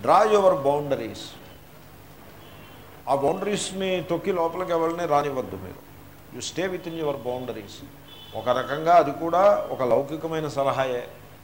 Draw your boundaries ఆ బౌండరీస్ని తొక్కి లోపలికి ఎవరిని రానివ్వద్దు మీరు you stay with in your boundaries ఒక రకంగా అది కూడా ఒక లౌకికమైన సలహాయే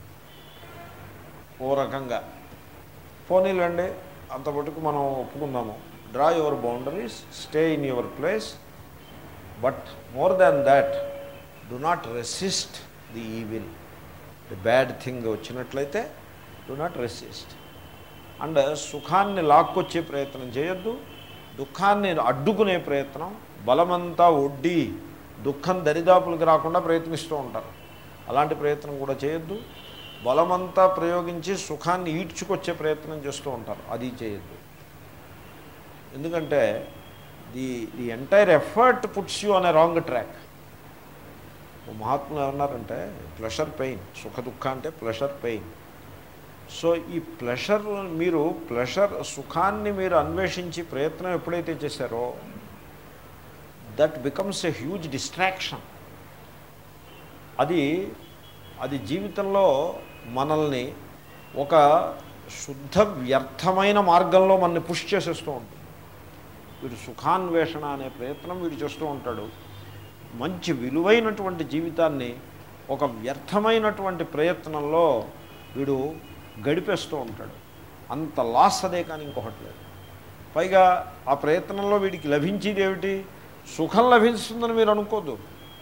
ఓ రకంగా పోనీలండి అంత మటుకు మనం ఒప్పుకుందాము draw your boundaries stay in your place but more than that do not resist the evil the bad thing వచ్చినట్లయితే డు నాట్ రెసిస్ట్ అండ్ సుఖాన్ని లాక్కొచ్చే ప్రయత్నం చేయొద్దు దుఃఖాన్ని అడ్డుకునే ప్రయత్నం బలమంతా ఒడ్డి దుఃఖం దరిదాపులకు రాకుండా ప్రయత్నిస్తూ ఉంటారు అలాంటి ప్రయత్నం కూడా చేయొద్దు బలమంతా ప్రయోగించి సుఖాన్ని ఈడ్చుకొచ్చే ప్రయత్నం చేస్తూ ఉంటారు అది చేయొద్దు ఎందుకంటే the the entire effort puts you అనే రాంగ్ ట్రాక్ మహాత్ములు ఏమన్నారంటే ప్లెషర్ పెయిన్ సుఖ దుఃఖ అంటే ప్లెషర్ పెయిన్ సో ఈ ప్లెషర్ మీరు ప్లెషర్ సుఖాన్ని మీరు అన్వేషించి ప్రయత్నం ఎప్పుడైతే చేశారో that becomes a huge distraction అది అది జీవితంలో మనల్ని ఒక శుద్ధ వ్యర్థమైన మార్గంలో మనల్ని పుష్ చేసేస్తూ ఉంటుంది వీడు సుఖాన్వేషణ అనే ప్రయత్నం వీడు చేస్తూ ఉంటాడు మంచి విలువైనటువంటి జీవితాన్ని ఒక వ్యర్థమైనటువంటి ప్రయత్నంలో వీడు గడిపేస్తూ ఉంటాడు అంత లాస్ అదే కానీ ఇంకొకటి లేదు పైగా ఆ ప్రయత్నంలో వీడికి లభించేది ఏమిటి సుఖం లభిస్తుందని మీరు అనుకోద్దు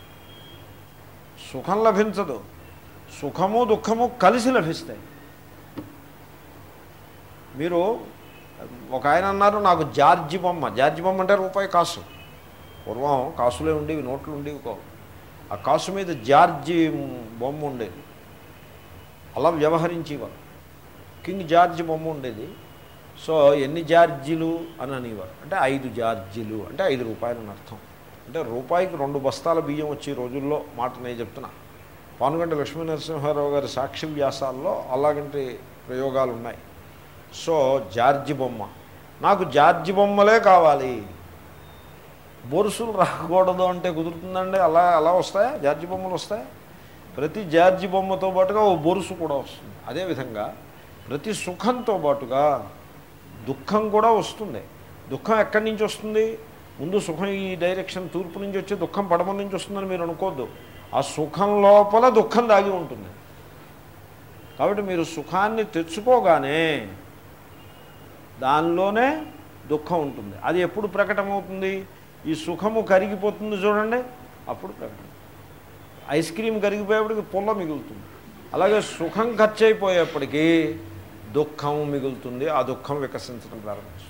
సుఖం లభించదు సుఖము దుఃఖము కలిసి లభిస్తాయి మీరు ఒక ఆయన అన్నారు నాకు జార్జి బొమ్మ జార్జి బొమ్మ అంటే రూపాయి కాసు పూర్వం కాసులే ఉండేవి నోట్లు ఉండేవి కావు ఆ కాసు మీద జార్జి బొమ్మ ఉండేది అలా వ్యవహరించేవారు కింగ్ జార్జి బొమ్మ ఉండేది సో ఎన్ని జార్జీలు అని అనేవారు అంటే ఐదు జార్జీలు అంటే ఐదు రూపాయలు అని అర్థం అంటే రూపాయికి రెండు బస్తాల బియ్యం వచ్చే రోజుల్లో మాట నేను చెప్తున్నా పానుగంట లక్ష్మీ నరసింహారావు గారి సాక్షి వ్యాసాల్లో అలాగంటి ప్రయోగాలు ఉన్నాయి సో జార్జి బొమ్మ నాకు జార్జి బొమ్మలే కావాలి బొరుసులు రాకూడదు అంటే కుదురుతుందండి అలా అలా వస్తాయా జార్జి బొమ్మలు వస్తాయా ప్రతి జార్జి బొమ్మతో పాటుగా ఓ బొరుసు కూడా వస్తుంది అదేవిధంగా ప్రతి సుఖంతో పాటుగా దుఃఖం కూడా వస్తుంది దుఃఖం ఎక్కడి నుంచి వస్తుంది ముందు సుఖం ఈ డైరెక్షన్ తూర్పు నుంచి వచ్చి దుఃఖం పడమ నుంచి వస్తుందని మీరు అనుకోవద్దు ఆ సుఖం లోపల దుఃఖం దాగి ఉంటుంది కాబట్టి మీరు సుఖాన్ని తెచ్చుకోగానే దానిలోనే దుఃఖం ఉంటుంది అది ఎప్పుడు ప్రకటమవుతుంది ఈ సుఖము కరిగిపోతుంది చూడండి అప్పుడు ప్రకటన ఐస్ క్రీమ్ కరిగిపోయేప్పటికి పుల్ల మిగులుతుంది అలాగే సుఖం ఖర్చు అయిపోయేప్పటికీ దుఃఖం మిగులుతుంది ఆ దుఃఖం వికసించడం ప్రారంభిస్తుంది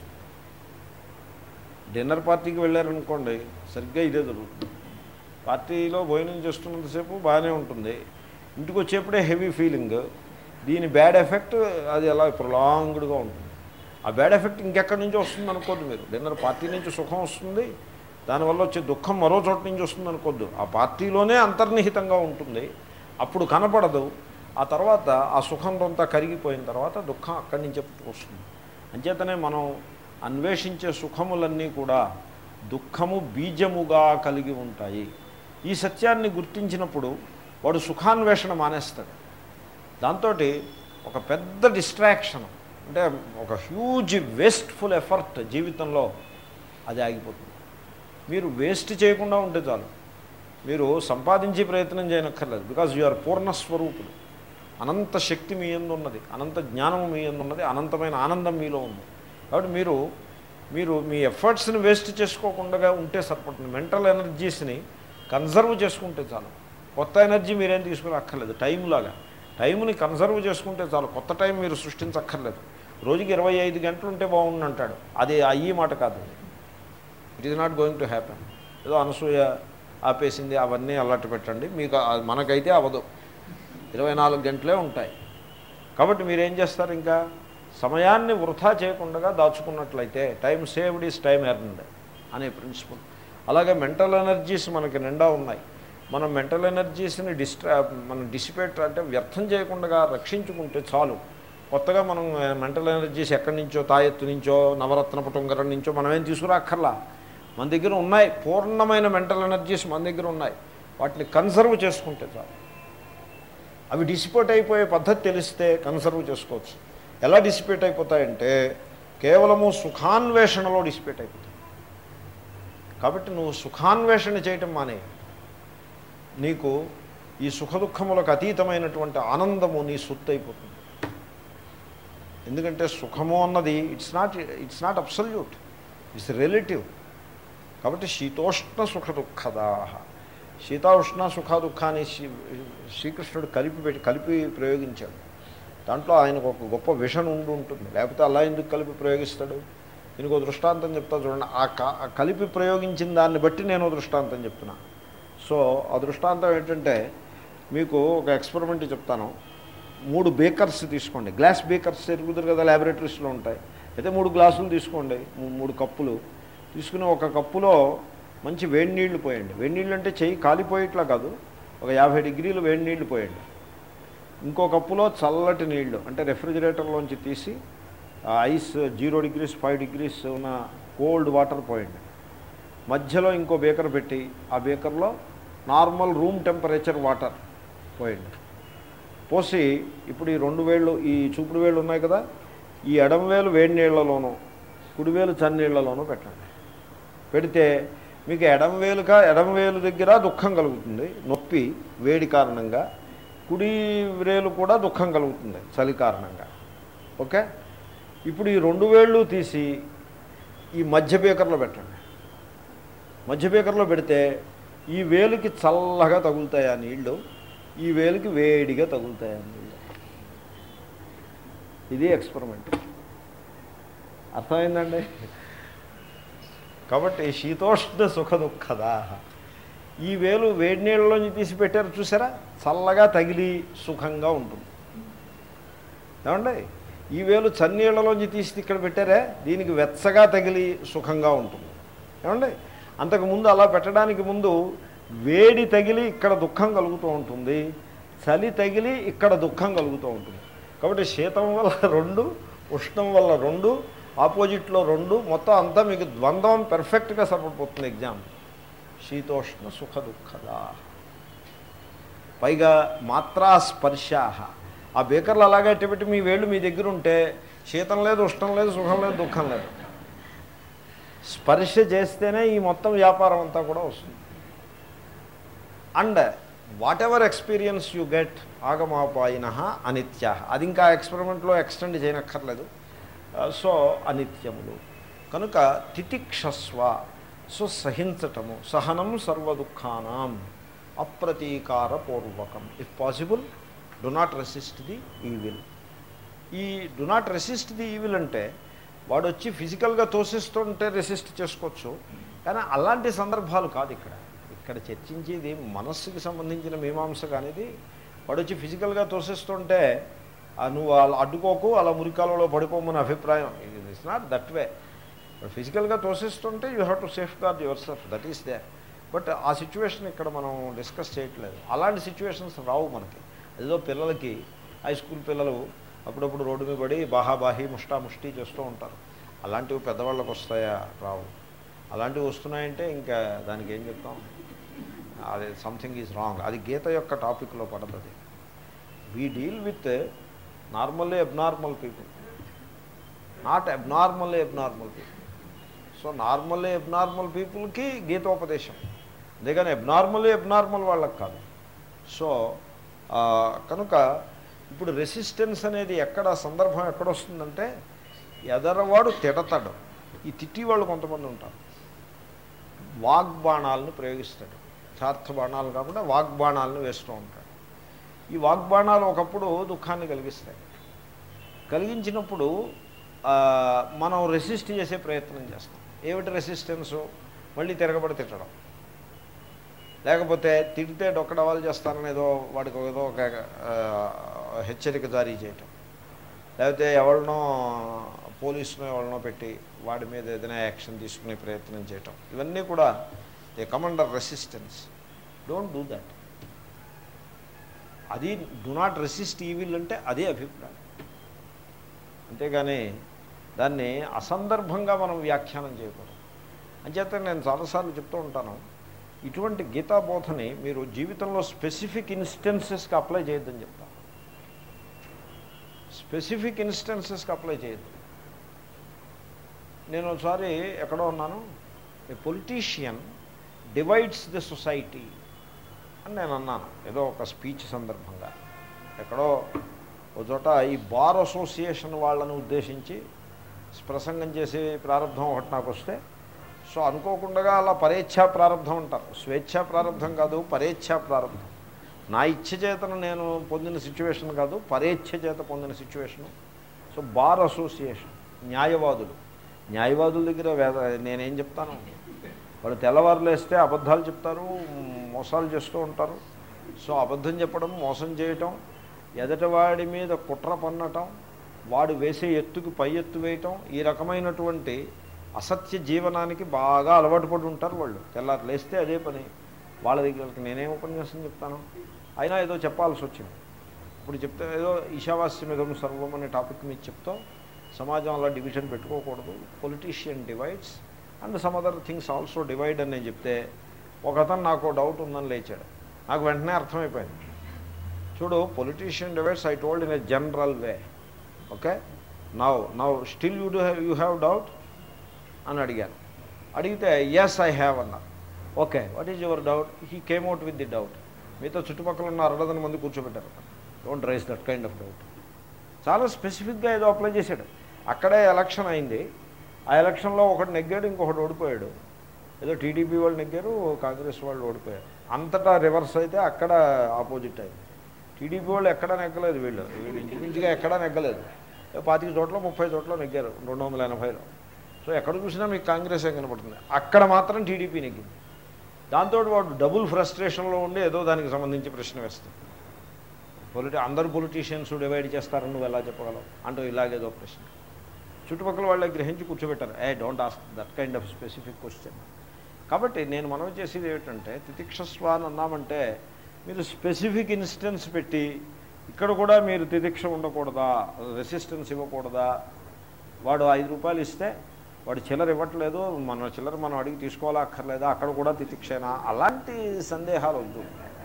డిన్నర్ పార్టీకి వెళ్ళారనుకోండి సరిగ్గా ఇదే జరుగుతుంది పార్టీలో భోజనం చేస్తున్నంతసేపు బాగానే ఉంటుంది ఇంటికి వచ్చేప్పుడే హెవీ ఫీలింగ్ దీని బ్యాడ్ ఎఫెక్ట్ అది అలా ప్రొలాంగ్డ్గా ఉంటుంది ఆ బ్యాడ్ ఎఫెక్ట్ ఇంకెక్కడి నుంచి వస్తుంది అనుకోద్దు మీరు డిన్నర్ పార్టీ నుంచి సుఖం వస్తుంది దానివల్ల వచ్చే దుఃఖం మరో చోట నుంచి వస్తుంది అనుకోద్దు ఆ పార్టీలోనే అంతర్నిహితంగా ఉంటుంది అప్పుడు కనపడదు ఆ తర్వాత ఆ సుఖంతో కరిగిపోయిన తర్వాత దుఃఖం అక్కడి నుంచే పుట్టుకొస్తుంది అంచేతనే మనం అన్వేషించే సుఖములన్నీ కూడా దుఃఖము బీజముగా కలిగి ఉంటాయి ఈ సత్యాన్ని గుర్తించినప్పుడు వాడు సుఖాన్వేషణ మానేస్తాడు దాంతో ఒక పెద్ద డిస్ట్రాక్షన్ అంటే ఒక హ్యూజ్ వేస్ట్ఫుల్ ఎఫర్ట్ జీవితంలో అది ఆగిపోతుంది మీరు వేస్ట్ చేయకుండా ఉంటే చాలు మీరు సంపాదించే ప్రయత్నం చేయనక్కర్లేదు బికాజ్ యు ఆర్ పూర్ణస్వరూపుడు అనంత శక్తి మీ ఎందు ఉన్నది అనంత జ్ఞానము మీ ఎందు ఉన్నది అనంతమైన ఆనందం మీలో ఉంది కాబట్టి మీరు మీరు మీ ఎఫర్ట్స్ని వేస్ట్ చేసుకోకుండా ఉంటే సరిపడుతుంది మెంటల్ ఎనర్జీస్ని కన్సర్వ్ చేసుకుంటే చాలు కొత్త ఎనర్జీ మీరేం తీసుకుని అక్కర్లేదు టైం లాగా టైంని కన్సర్వ్ చేసుకుంటే చాలు కొత్త టైం మీరు సృష్టించక్కర్లేదు రోజుకి ఇరవై ఐదు గంటలు ఉంటే బాగుండు అంటాడు అది అయ్యి మాట కాదు it is not going to happen ఏదో అనసూయ ఆపేసింది అవన్నీ అలర్ట్ పెట్టండి మీకు ఆ- మనకైతే అవ్వదు ఇరవై నాలుగు గంటలే ఉంటాయి కాబట్టి మీరేం చేస్తారు ఇంకా సమయాన్ని వృధా చేయకుండా దాచుకున్నట్లయితే time saved is time earned అనే ప్రిన్సిపల్ అలాగే మెంటల్ ఎనర్జీస్ మనకి నిండా ఉన్నాయి మనం మెంటల్ ఎనర్జీస్ని డిస్ట్రా మనం డిసిపేట్ అంటే వ్యర్థం చేయకుండా రక్షించుకుంటే చాలు కొత్తగా మనం మెంటల్ ఎనర్జీస్ ఎక్కడి నుంచో తాయెత్తు నుంచో నవరత్న పుటుంగరం నుంచో మనం ఏం తీసుకురాక్కర్లా మన దగ్గర ఉన్నాయి పూర్ణమైన మెంటల్ ఎనర్జీస్ మన దగ్గర ఉన్నాయి వాటిని కన్సర్వ్ చేసుకుంటే చాలు అవి డిసిపోట్ అయిపోయే పద్ధతి తెలిస్తే కన్సర్వ్ చేసుకోవచ్చు ఎలా డిసిపేట్ అయిపోతాయంటే కేవలము సుఖాన్వేషణలో డిసిపేట్ అయిపోతాయి కాబట్టి నువ్వు సుఖాన్వేషణ చేయటం మానే నీకు ఈ సుఖ దుఃఖములకు అతీతమైనటువంటి ఆనందము నీ సొత్తు అయిపోతుంది ఎందుకంటే సుఖము అన్నది it's not it's not absolute it's relative కాబట్టి శీతోష్ణ సుఖ దుఃఖదా శీతోష్ణ సుఖ దుఃఖాన్ని శ్రీ శ్రీకృష్ణుడు కలిపి పెట్టి కలిపి ప్రయోగించాడు దాంట్లో ఆయనకు ఒక గొప్ప విషన్ ఉండి ఉంటుంది లేకపోతే అలా ఎందుకు కలిపి ప్రయోగిస్తాడు దీనికి ఒక దృష్టాంతం చెప్తా చూడండి ఆ క- ఆ కలిపి ప్రయోగించిన దాన్ని బట్టి నేను ఓ దృష్టాంతం చెప్తున్నా సో ఆ దృష్టాంతం ఏంటంటే మీకు ఒక ఎక్స్పెరిమెంట్ చెప్తాను మూడు బేకర్స్ తీసుకోండి గ్లాస్ బేకర్స్ ఎరుగుతారు కదా ల్యాబొరేటరీస్లో ఉంటాయి అయితే మూడు గ్లాసులు తీసుకోండి మూ- మూడు కప్పులు తీసుకుని ఒక కప్పులో మంచి వేడి నీళ్లు పోయండి వేడి నీళ్ళు అంటే చెయ్యి కాలిపోయేట్లా కాదు ఒక యాభై డిగ్రీలు వేడి నీళ్లు పోయండి ఇంకో కప్పులో చల్లటి నీళ్లు అంటే రెఫ్రిజిరేటర్లోంచి తీసి ఆ ice zero degrees five degrees ఉన్న కోల్డ్ వాటర్ పోయండి మధ్యలో ఇంకో బేకర్ పెట్టి ఆ బేకర్లో నార్మల్ రూమ్ టెంపరేచర్ వాటర్ పోయండి పోసి ఇప్పుడు ఈ రెండు వేళ్ళు ఈ చూపుడు వేళ్ళు ఉన్నాయి కదా ఈ ఎడమ వేలు వేడి నీళ్లలోనూ కుడివేలు చన్నీళ్లలోనూ పెట్టండి పెడితే మీకు ఎడమ వేలుక ఎడమ వేలు దగ్గర దుఃఖం కలుగుతుంది నొప్పి వేడి కారణంగా కుడి వేలు కూడా దుఃఖం కలుగుతుంది చలి కారణంగా ఓకే ఇప్పుడు ఈ రెండు వేళ్ళు తీసి ఈ మధ్య బేకర్లో పెట్టండి మధ్య బేకర్లో పెడితే ఈ వేలుకి చల్లగా తగులుతాయి ఆ నీళ్లు ఈ వేలుకి వేడిగా తగులుతాయి ఆ నీళ్ళు ఇది ఎక్స్పెరిమెంట్ అర్థమైందండి కాబట్టి శీతోష్ణ సుఖ దుఃఖదా ఈ వేలు వేడి నీళ్ళలోంచి తీసి పెట్టారు చూసారా చల్లగా తగిలి సుఖంగా ఉంటుంది ఏమండి ఈ వేలు చన్నీళ్లలోంచి తీసి ఇక్కడ పెట్టారే దీనికి వెచ్చగా తగిలి సుఖంగా ఉంటుంది ఏమండి అంతకుముందు అలా పెట్టడానికి ముందు వేడి తగిలి ఇక్కడ దుఃఖం కలుగుతూ ఉంటుంది చలి తగిలి ఇక్కడ దుఃఖం కలుగుతూ ఉంటుంది కాబట్టి శీతం వల్ల రెండు ఉష్ణం వల్ల రెండు ఆపోజిట్లో రెండు మొత్తం అంతా మీకు ద్వంద్వం పెర్ఫెక్ట్గా సరిపడిపోతుంది ఎగ్జామ్ శీతోష్ణ సుఖ దుఃఖదా పైగా మాత్రా స్పర్శాహ ఆ బేకర్లు అలాగే పెట్టి మీ వేళ్ళు మీ దగ్గర ఉంటే శీతం లేదు ఉష్ణం లేదు సుఖం లేదు దుఃఖం లేదు స్పర్శ చేస్తేనే ఈ మొత్తం వ్యాపారం అంతా కూడా వస్తుంది and whatever experience you get ఆగమాపాయిన అనిత్య అది ఇంకా ఎక్స్పెరిమెంట్లో ఎక్స్టెండ్ చేయనక్కర్లేదు సో అనిత్యములు కనుక తితిక్షస్వ సో సహించటము సహనం సర్వదుఃఖానాం అప్రతీకారపూర్వకం if possible do not resist the evil ఈ do not resist the evil అంటే వాడు వచ్చి ఫిజికల్గా తోసిస్తుంటే రెసిస్ట్ చేసుకోవచ్చు కానీ అలాంటి సందర్భాలు కాదు ఇక్కడ ఇక్కడ చర్చించేది మనస్సుకి సంబంధించిన మీమాంస కానిది వాడు వచ్చి ఫిజికల్గా తోసిస్తుంటే ఆ నువ్వు అలా అడ్డుకోకు అలా మురికాలలో పడిపోమని అభిప్రాయం ఇట్స్ నాట్ దట్ వే ఫిజికల్గా తోసిస్తుంటే you have to safeguard yourself that is the but ఆ సిచ్యువేషన్ ఇక్కడ మనం డిస్కస్ చేయట్లేదు అలాంటి సిచ్యువేషన్స్ రావు మనకి ఏదో పిల్లలకి హై స్కూల్ పిల్లలు అప్పుడప్పుడు రోడ్డు మీద పడి బాహాబాహి ముష్టా ముష్టి చేస్తూ ఉంటారు అలాంటివి పెద్దవాళ్ళకి వస్తాయా రావు అలాంటివి వస్తున్నాయంటే ఇంకా దానికి ఏం చెప్తాం అది సంథింగ్ ఈజ్ రాంగ్ అది గీత యొక్క టాపిక్లో పడుతుంది we deal with normally abnormal people not abnormally abnormal people so normally abnormal పీపుల్కి గీతోపదేశం అంతేగాని అబ్నార్మల్లీ అబ్నార్మల్ వాళ్ళకి కాదు సో ఆ, కనుక ఇప్పుడు రెసిస్టెన్స్ అనేది ఎక్కడ సందర్భం ఎక్కడ వస్తుందంటే ఎదరవాడు తిడతాడు ఈ తిట్టి వాళ్ళు కొంతమంది ఉంటారు వాగ్బాణాలను ప్రయోగిస్తాడు యథార్థ బాణాలు కాకుండా వాగ్బాణాలను వేస్తూ ఉంటాడు ఈ వాగ్బాణాలు ఒకప్పుడు దుఃఖాన్ని కలిగిస్తాయి కలిగించినప్పుడు ఆ, మనం రెసిస్ట్ చేసే ప్రయత్నం చేస్తాం ఏమిటి రెసిస్టెన్సు మళ్ళీ తిరగబడి తిట్టడం లేకపోతే తిడితే డొక్కడవాళ్ళు చేస్తారని ఏదో వాడికి ఏదో ఒక ఆ, హెచ్చరిక జారీ చేయటం లేకపోతే ఎవరినో పోలీసునో ఎవరినో పెట్టి వాడి మీద ఏదైనా యాక్షన్ తీసుకునే ప్రయత్నం చేయటం ఇవన్నీ కూడా they commander resistance don't do that అది డు నాట్ రెసిస్ట్ ఈవిల్ అంటే అదే అభిప్రాయం అంతేగాని దాన్ని అసందర్భంగా మనం వ్యాఖ్యానం చేయకూడదు అంచేత నేను చాలాసార్లు చెప్తూ ఉంటాను ఇటువంటి గీతా బోధని మీరు జీవితంలో స్పెసిఫిక్ ఇన్స్టెన్సెస్కి అప్లై చేయొద్దని చెప్తాను స్పెసిఫిక్ ఇన్స్టెన్సెస్కి అప్లై చేయదు నేను ఒకసారి ఎక్కడో ఉన్నాను a politician divides the society అని నేను అన్నాను ఏదో ఒక స్పీచ్ సందర్భంగా ఎక్కడో ఒక చోట ఈ బార్ అసోసియేషన్ వాళ్ళని ఉద్దేశించి ప్రసంగం చేసే ప్రారంభం ఒకటి నాకు వస్తే సో అనుకోకుండా అలా పరేచ్ఛా ప్రారంభం అంటారు స్వేచ్ఛా ప్రారంభం కాదు పరేచ్ఛా ప్రారంభం నా ఇచ్చ చేతను నేను పొందిన సిచ్యువేషన్ కాదు పరేచ్ఛ చేత పొందిన సిచ్యువేషను సో బార్ అసోసియేషన్ న్యాయవాదులు న్యాయవాదుల దగ్గర వేద నేనేం చెప్తాను వాళ్ళు తెల్లవారులు వేస్తే అబద్ధాలు చెప్తారు మోసాలు చేస్తూ ఉంటారు సో అబద్ధం చెప్పడం మోసం చేయటం ఎదటివాడి మీద కుట్ర పన్నటం వాడు వేసే ఎత్తుకి పై ఎత్తు వేయటం ఈ రకమైనటువంటి అసత్య జీవనానికి బాగా అలవాటు పడి ఉంటారు వాళ్ళు తెల్లారు లేస్తే అదే పని వాళ్ళ దగ్గరికి నేనేం ఉపన్యాసం చెప్తాను అయినా ఏదో చెప్పాల్సి వచ్చింది ఇప్పుడు చెప్తే ఏదో ఈశావాస్యమిదం సర్వం అనే టాపిక్ మీద చెప్తాం సమాజం అలా డివిజన్ పెట్టుకోకూడదు politician divides and some other things also divide అని నేను చెప్తే ఒకతను నాకు డౌట్ ఉందని లేచాడు నాకు వెంటనే అర్థమైపోయింది చూడు politician divides I told in a general way okay now now still you do have you have doubt అని అడిగాను అడిగితే ఎస్ ఐ హ్యావ్ అన్నారు okay what is your doubt he came out with the doubt మీతో చుట్టుపక్కల ఉన్న అరడదని మంది కూర్చోబెట్టారు don't raise that kind of doubt చాలా స్పెసిఫిక్గా ఏదో అప్లై చేశాడు అక్కడే ఎలక్షన్ అయింది ఆ ఎలక్షన్లో ఒకటి నెగ్గాడు ఇంకొకటి ఓడిపోయాడు ఏదో టీడీపీ వాళ్ళు నెగ్గారు కాంగ్రెస్ వాళ్ళు ఓడిపోయారు అంతటా రివర్స్ అయితే అక్కడ ఆపోజిట్ అయింది టీడీపీ వాళ్ళు ఎక్కడా నెగ్గలేదు వీళ్ళు వీళ్ళు ఇంచుమించుగా ఎక్కడా నెగ్గలేదు పాతిక చోట్ల ముప్పై చోట్ల నెగ్గారు రెండు వందల ఎనభైలో సో ఎక్కడ చూసినా మీకు కాంగ్రెస్ ఏ కనపడుతుంది అక్కడ మాత్రం టీడీపీ నెగ్గింది దాంతో వాడు డబుల్ ఫ్రస్ట్రేషన్లో ఉండి ఏదో దానికి సంబంధించి ప్రశ్న వేస్తుంది పొలిటి అందరు పొలిటీషియన్స్ డివైడ్ చేస్తారని నువ్వు ఎలా చెప్పగలవు అంటూ ఇలాగేదో ప్రశ్న చుట్టుపక్కల వాళ్ళకి గ్రహించి కూర్చోబెట్టారు a don't ask that kind of specific question కాబట్టి నేను మనవి చేసేది ఏమిటంటే తితిక్షస్వ అని అన్నామంటే మీరు స్పెసిఫిక్ ఇన్స్టెన్స్ పెట్టి ఇక్కడ కూడా మీరు తితిక్ష ఉండకూడదా రెసిస్టెన్స్ ఇవ్వకూడదా వాడు ఐదు రూపాయలు ఇస్తే వాడు చిల్లర ఇవ్వట్లేదు మన చిల్లర మనం అడిగి తీసుకోవాలా అక్కర్లేదా అక్కడ కూడా తితిక్షేనా అలాంటి సందేహాలు వద్దు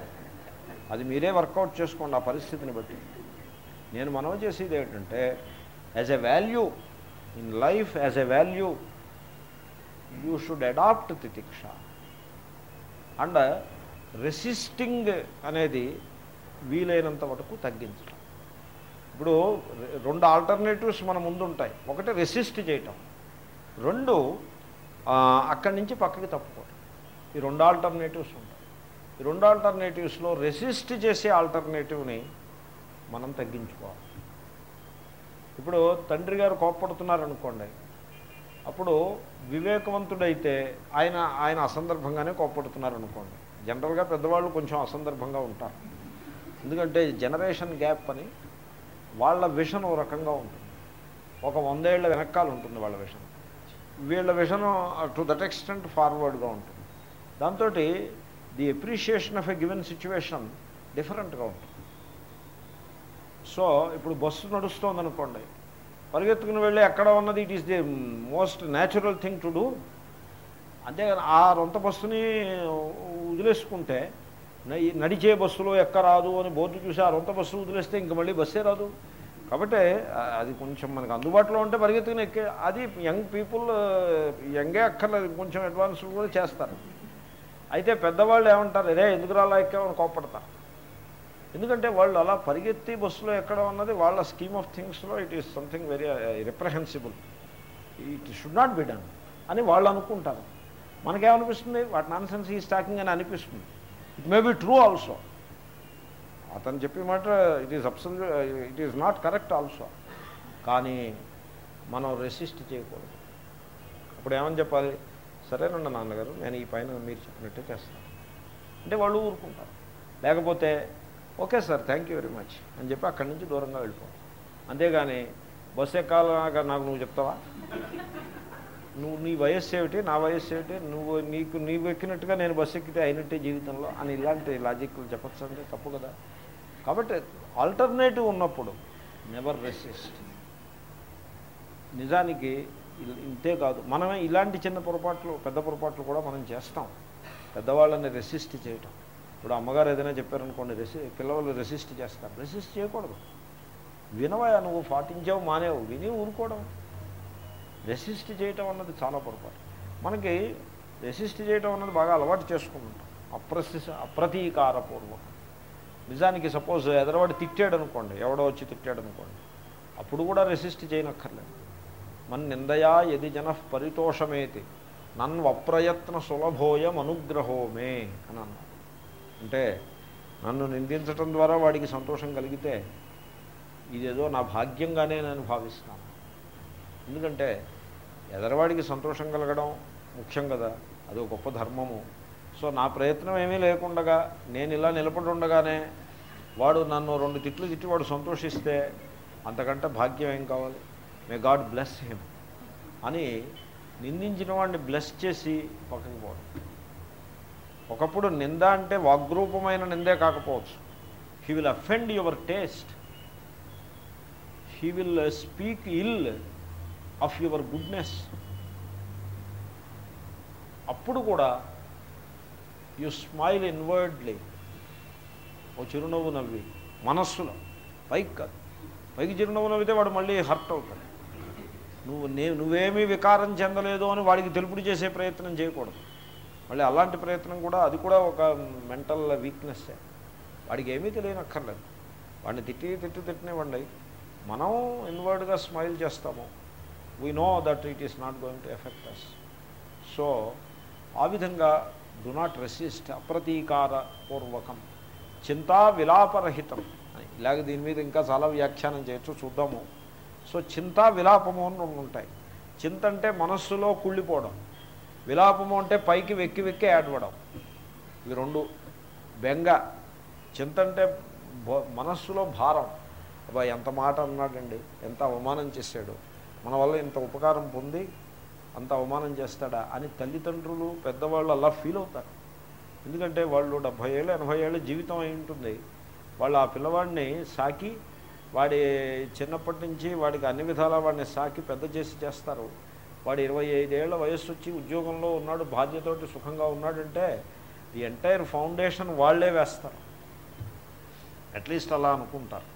అది మీరే వర్కౌట్ చేసుకోండి ఆ పరిస్థితిని బట్టి నేను మనవి చేసేది ఏంటంటే as a value in life as a value you should adopt తితిక్ష అండ్ రెసిస్టింగ్ అనేది వీలైనంత వరకు తగ్గించడం ఇప్పుడు రెండు ఆల్టర్నేటివ్స్ మన ముందు ఉంటాయి ఒకటి రెసిస్ట్ చేయటం రెండు అక్కడి నుంచి పక్కకి తప్పుకోవటం ఈ రెండు ఆల్టర్నేటివ్స్ ఉంటాయి ఈ రెండు ఆల్టర్నేటివ్స్లో రెసిస్ట్ చేసే ఆల్టర్నేటివ్ని మనం తగ్గించుకోవాలి ఇప్పుడు తండ్రి గారు కోప్పడుతున్నారనుకోండి అప్పుడు వివేకవంతుడైతే ఆయన ఆయన అసందర్భంగానే కోప్పడుతున్నారు అనుకోండి జనరల్గా పెద్దవాళ్ళు కొంచెం అసందర్భంగా ఉంటారు ఎందుకంటే జనరేషన్ గ్యాప్ అని వాళ్ళ విషన్ ఓ రకంగా ఉంటుంది ఒక వందేళ్ల వెనకాల ఉంటుంది వాళ్ళ విషన్ వీళ్ళ విషన్ టు దట్ ఎక్స్టెంట్ ఫార్వర్డ్గా ఉంటుంది దాంతో the appreciation of a given situation డిఫరెంట్గా ఉంటుంది సో ఇప్పుడు బస్సు నడుస్తోంది అనుకోండి పరిగెత్తుకుని వెళ్ళి ఎక్కడ ఉన్నది it is the most natural thing to do అంతేగాని ఆ రొంత బస్సుని వదిలేసుకుంటే నడిచే బస్సులో ఎక్కరాదు అని బోర్డు చూసి ఆ రొంత బస్సు వదిలేస్తే ఇంక మళ్ళీ బస్సే రాదు కాబట్టి అది కొంచెం మనకు అందుబాటులో ఉంటే పరిగెత్తుకుని ఎక్కే అది యంగ్ పీపుల్ యంగే అక్కర్లేదు కొంచెం అడ్వాన్స్ కూడా చేస్తారు అయితే పెద్దవాళ్ళు ఏమంటారు రే ఎందుకు రాలా ఎక్కామని కోప్పడతారు ఎందుకంటే వాళ్ళు అలా పరిగెత్తి బస్సులో ఎక్కడం అన్నది వాళ్ళ స్కీమ్ ఆఫ్ థింగ్స్లో it is something very reprehensible it should not be done అని వాళ్ళు అనుకుంటారు మనకేమనిపిస్తుంది వాటి నాన్ సెన్స్ ఈ స్టాకింగ్ అని అనిపిస్తుంది it may be true also అతను చెప్పే మాట it is absolute it is not correct also కానీ మనం రెసిస్ట్ చేయకూడదు అప్పుడు ఏమని చెప్పాలి సరేనండి నాన్నగారు నేను ఈ పైన మీరు చెప్పినట్టే చేస్తాను అంటే వాళ్ళు ఊరుకుంటారు లేకపోతే okay sir thank you very much అని చెప్పి అక్కడి నుంచి దూరంగా వెళ్ళిపో అంతేగాని బస్సు ఎక్కాలగా నాకు నువ్వు చెప్తావా నువ్వు నీ వయస్సు ఏమిటి నా వయస్సు ఏమిటి నువ్వు నీకు నీవు ఎక్కినట్టుగా నేను బస్సు ఎక్కితే అయినట్టే జీవితంలో అని ఇలాంటి లాజిక్లు చెప్పచ్చు అంటే తప్పు కదా కాబట్టి ఆల్టర్నేటివ్ ఉన్నప్పుడు నెవర్ రెసిస్ట్ నిజానికి ఇంతే కాదు మనమే ఇలాంటి చిన్న పొరపాట్లు పెద్ద పొరపాట్లు కూడా మనం చేస్తాం పెద్దవాళ్ళని రెసిస్ట్ చేయటం ఇప్పుడు అమ్మగారు ఏదైనా చెప్పారనుకోండి రెసి పిల్లలు రెసిస్ట్ చేస్తారు రెసిస్ట్ చేయకూడదు వినవయా నువ్వు పాటించావు మానేవు విని ఊరుకోవడం రెసిస్ట్ చేయటం అన్నది చాలా పొరపాటు మనకి రెసిస్ట్ చేయటం అన్నది బాగా అలవాటు చేసుకుంటాం అప్రసి అప్రతీకారపూర్వకం నిజానికి సపోజ్ ఎదరవాడు తిట్టాడు అనుకోండి ఎవడో వచ్చి తిట్టాడు అనుకోండి అప్పుడు కూడా రెసిస్ట్ చేయనక్కర్లేదు మన నిందయా యది జన పరితోషమేతి నన్వప్రయత్న సులభోయం అనుగ్రహోమే అని అన్నారు అంటే నన్ను నిందించటం ద్వారా వాడికి సంతోషం కలిగితే ఇదేదో నా భాగ్యంగానే నేను భావిస్తున్నాను ఎందుకంటే ఎదరవాడికి సంతోషం కలగడం ముఖ్యం కదా అది ఒక గొప్ప ధర్మము సో నా ప్రయత్నం ఏమీ లేకుండగా నేను ఇలా నిలబడి ఉండగానే వాడు నన్ను రెండు తిట్లు తిట్టి వాడు సంతోషిస్తే అంతకంటే భాగ్యం ఏం కావాలి మే గాడ్ బ్లెస్ హిమ్ అని నిందించిన వాడిని బ్లెస్ చేసి పక్కకి పోవడం ఒకప్పుడు నింద అంటే వాగ్రూపమైన నిందే కాకపోవచ్చు he will offend your taste he will speak ill of your goodness అప్పుడు కూడా యు స్మైల్ ఇన్వర్డ్లీ ఓ చిరునవ్వు నవ్వి మనస్సులో పైకి కాదు పైకి చిరునవ్వు నవ్వితే వాడు మళ్ళీ హర్ట్ అవుతాడు నువ్వు నే నువ్వేమీ వికారం చెందలేదు అని వాడికి తెలుపుడు చేసే ప్రయత్నం చేయకూడదు మళ్ళీ అలాంటి ప్రయత్నం కూడా అది కూడా ఒక మెంటల్ వీక్నెస్సే వాడికి ఏమీ తెలియనక్కర్లేదు వాడిని తిట్టి తిట్టి తిట్టినివ్వండి మనం ఇన్వర్డ్గా స్మైల్ చేస్తాము we know that it is not going to effect us so ఆ విధంగా డు నాట్ రెసిస్ట్ అప్రతీకార పూర్వకం చింతా విలాపరహితం ఇలాగ దీని మీద ఇంకా చాలా వ్యాఖ్యానం చేయొచ్చు చూద్దాము సో చింతా విలాపము అని రెండు ఉంటాయి చింత అంటే మనస్సులో కుళ్ళిపోవడం విలాపము అంటే పైకి వెక్కి వెక్కి ఏడవడం ఇవి రెండు బెంగ చింత అంటే భో- మనస్సులో భారం అబ్బా ఎంత మాట అన్నాడండి ఎంత అవమానం చేశాడు మన వల్ల ఇంత ఉపకారం పొంది అంత అవమానం చేస్తాడా అని తల్లిదండ్రులు పెద్దవాళ్ళు అలా ఫీల్ అవుతారు ఎందుకంటే వాళ్ళు డెబ్భై ఏళ్ళు ఎనభై ఏళ్ళ జీవితం అయి ఉంటుంది వాళ్ళు ఆ పిల్లవాడిని సాకి వాడి చిన్నప్పటి నుంచి వాడికి అన్ని విధాలా వాడిని సాకి పెద్ద చేసి చేస్తారు వాడు ఇరవై ఐదేళ్ల వయస్సు వచ్చి ఉద్యోగంలో ఉన్నాడు బాధ్యతోటి సుఖంగా ఉన్నాడంటే ది ఎంటైర్ ఫౌండేషన్ వాళ్ళే వేస్తారు అట్లీస్ట్ అలా అనుకుంటారు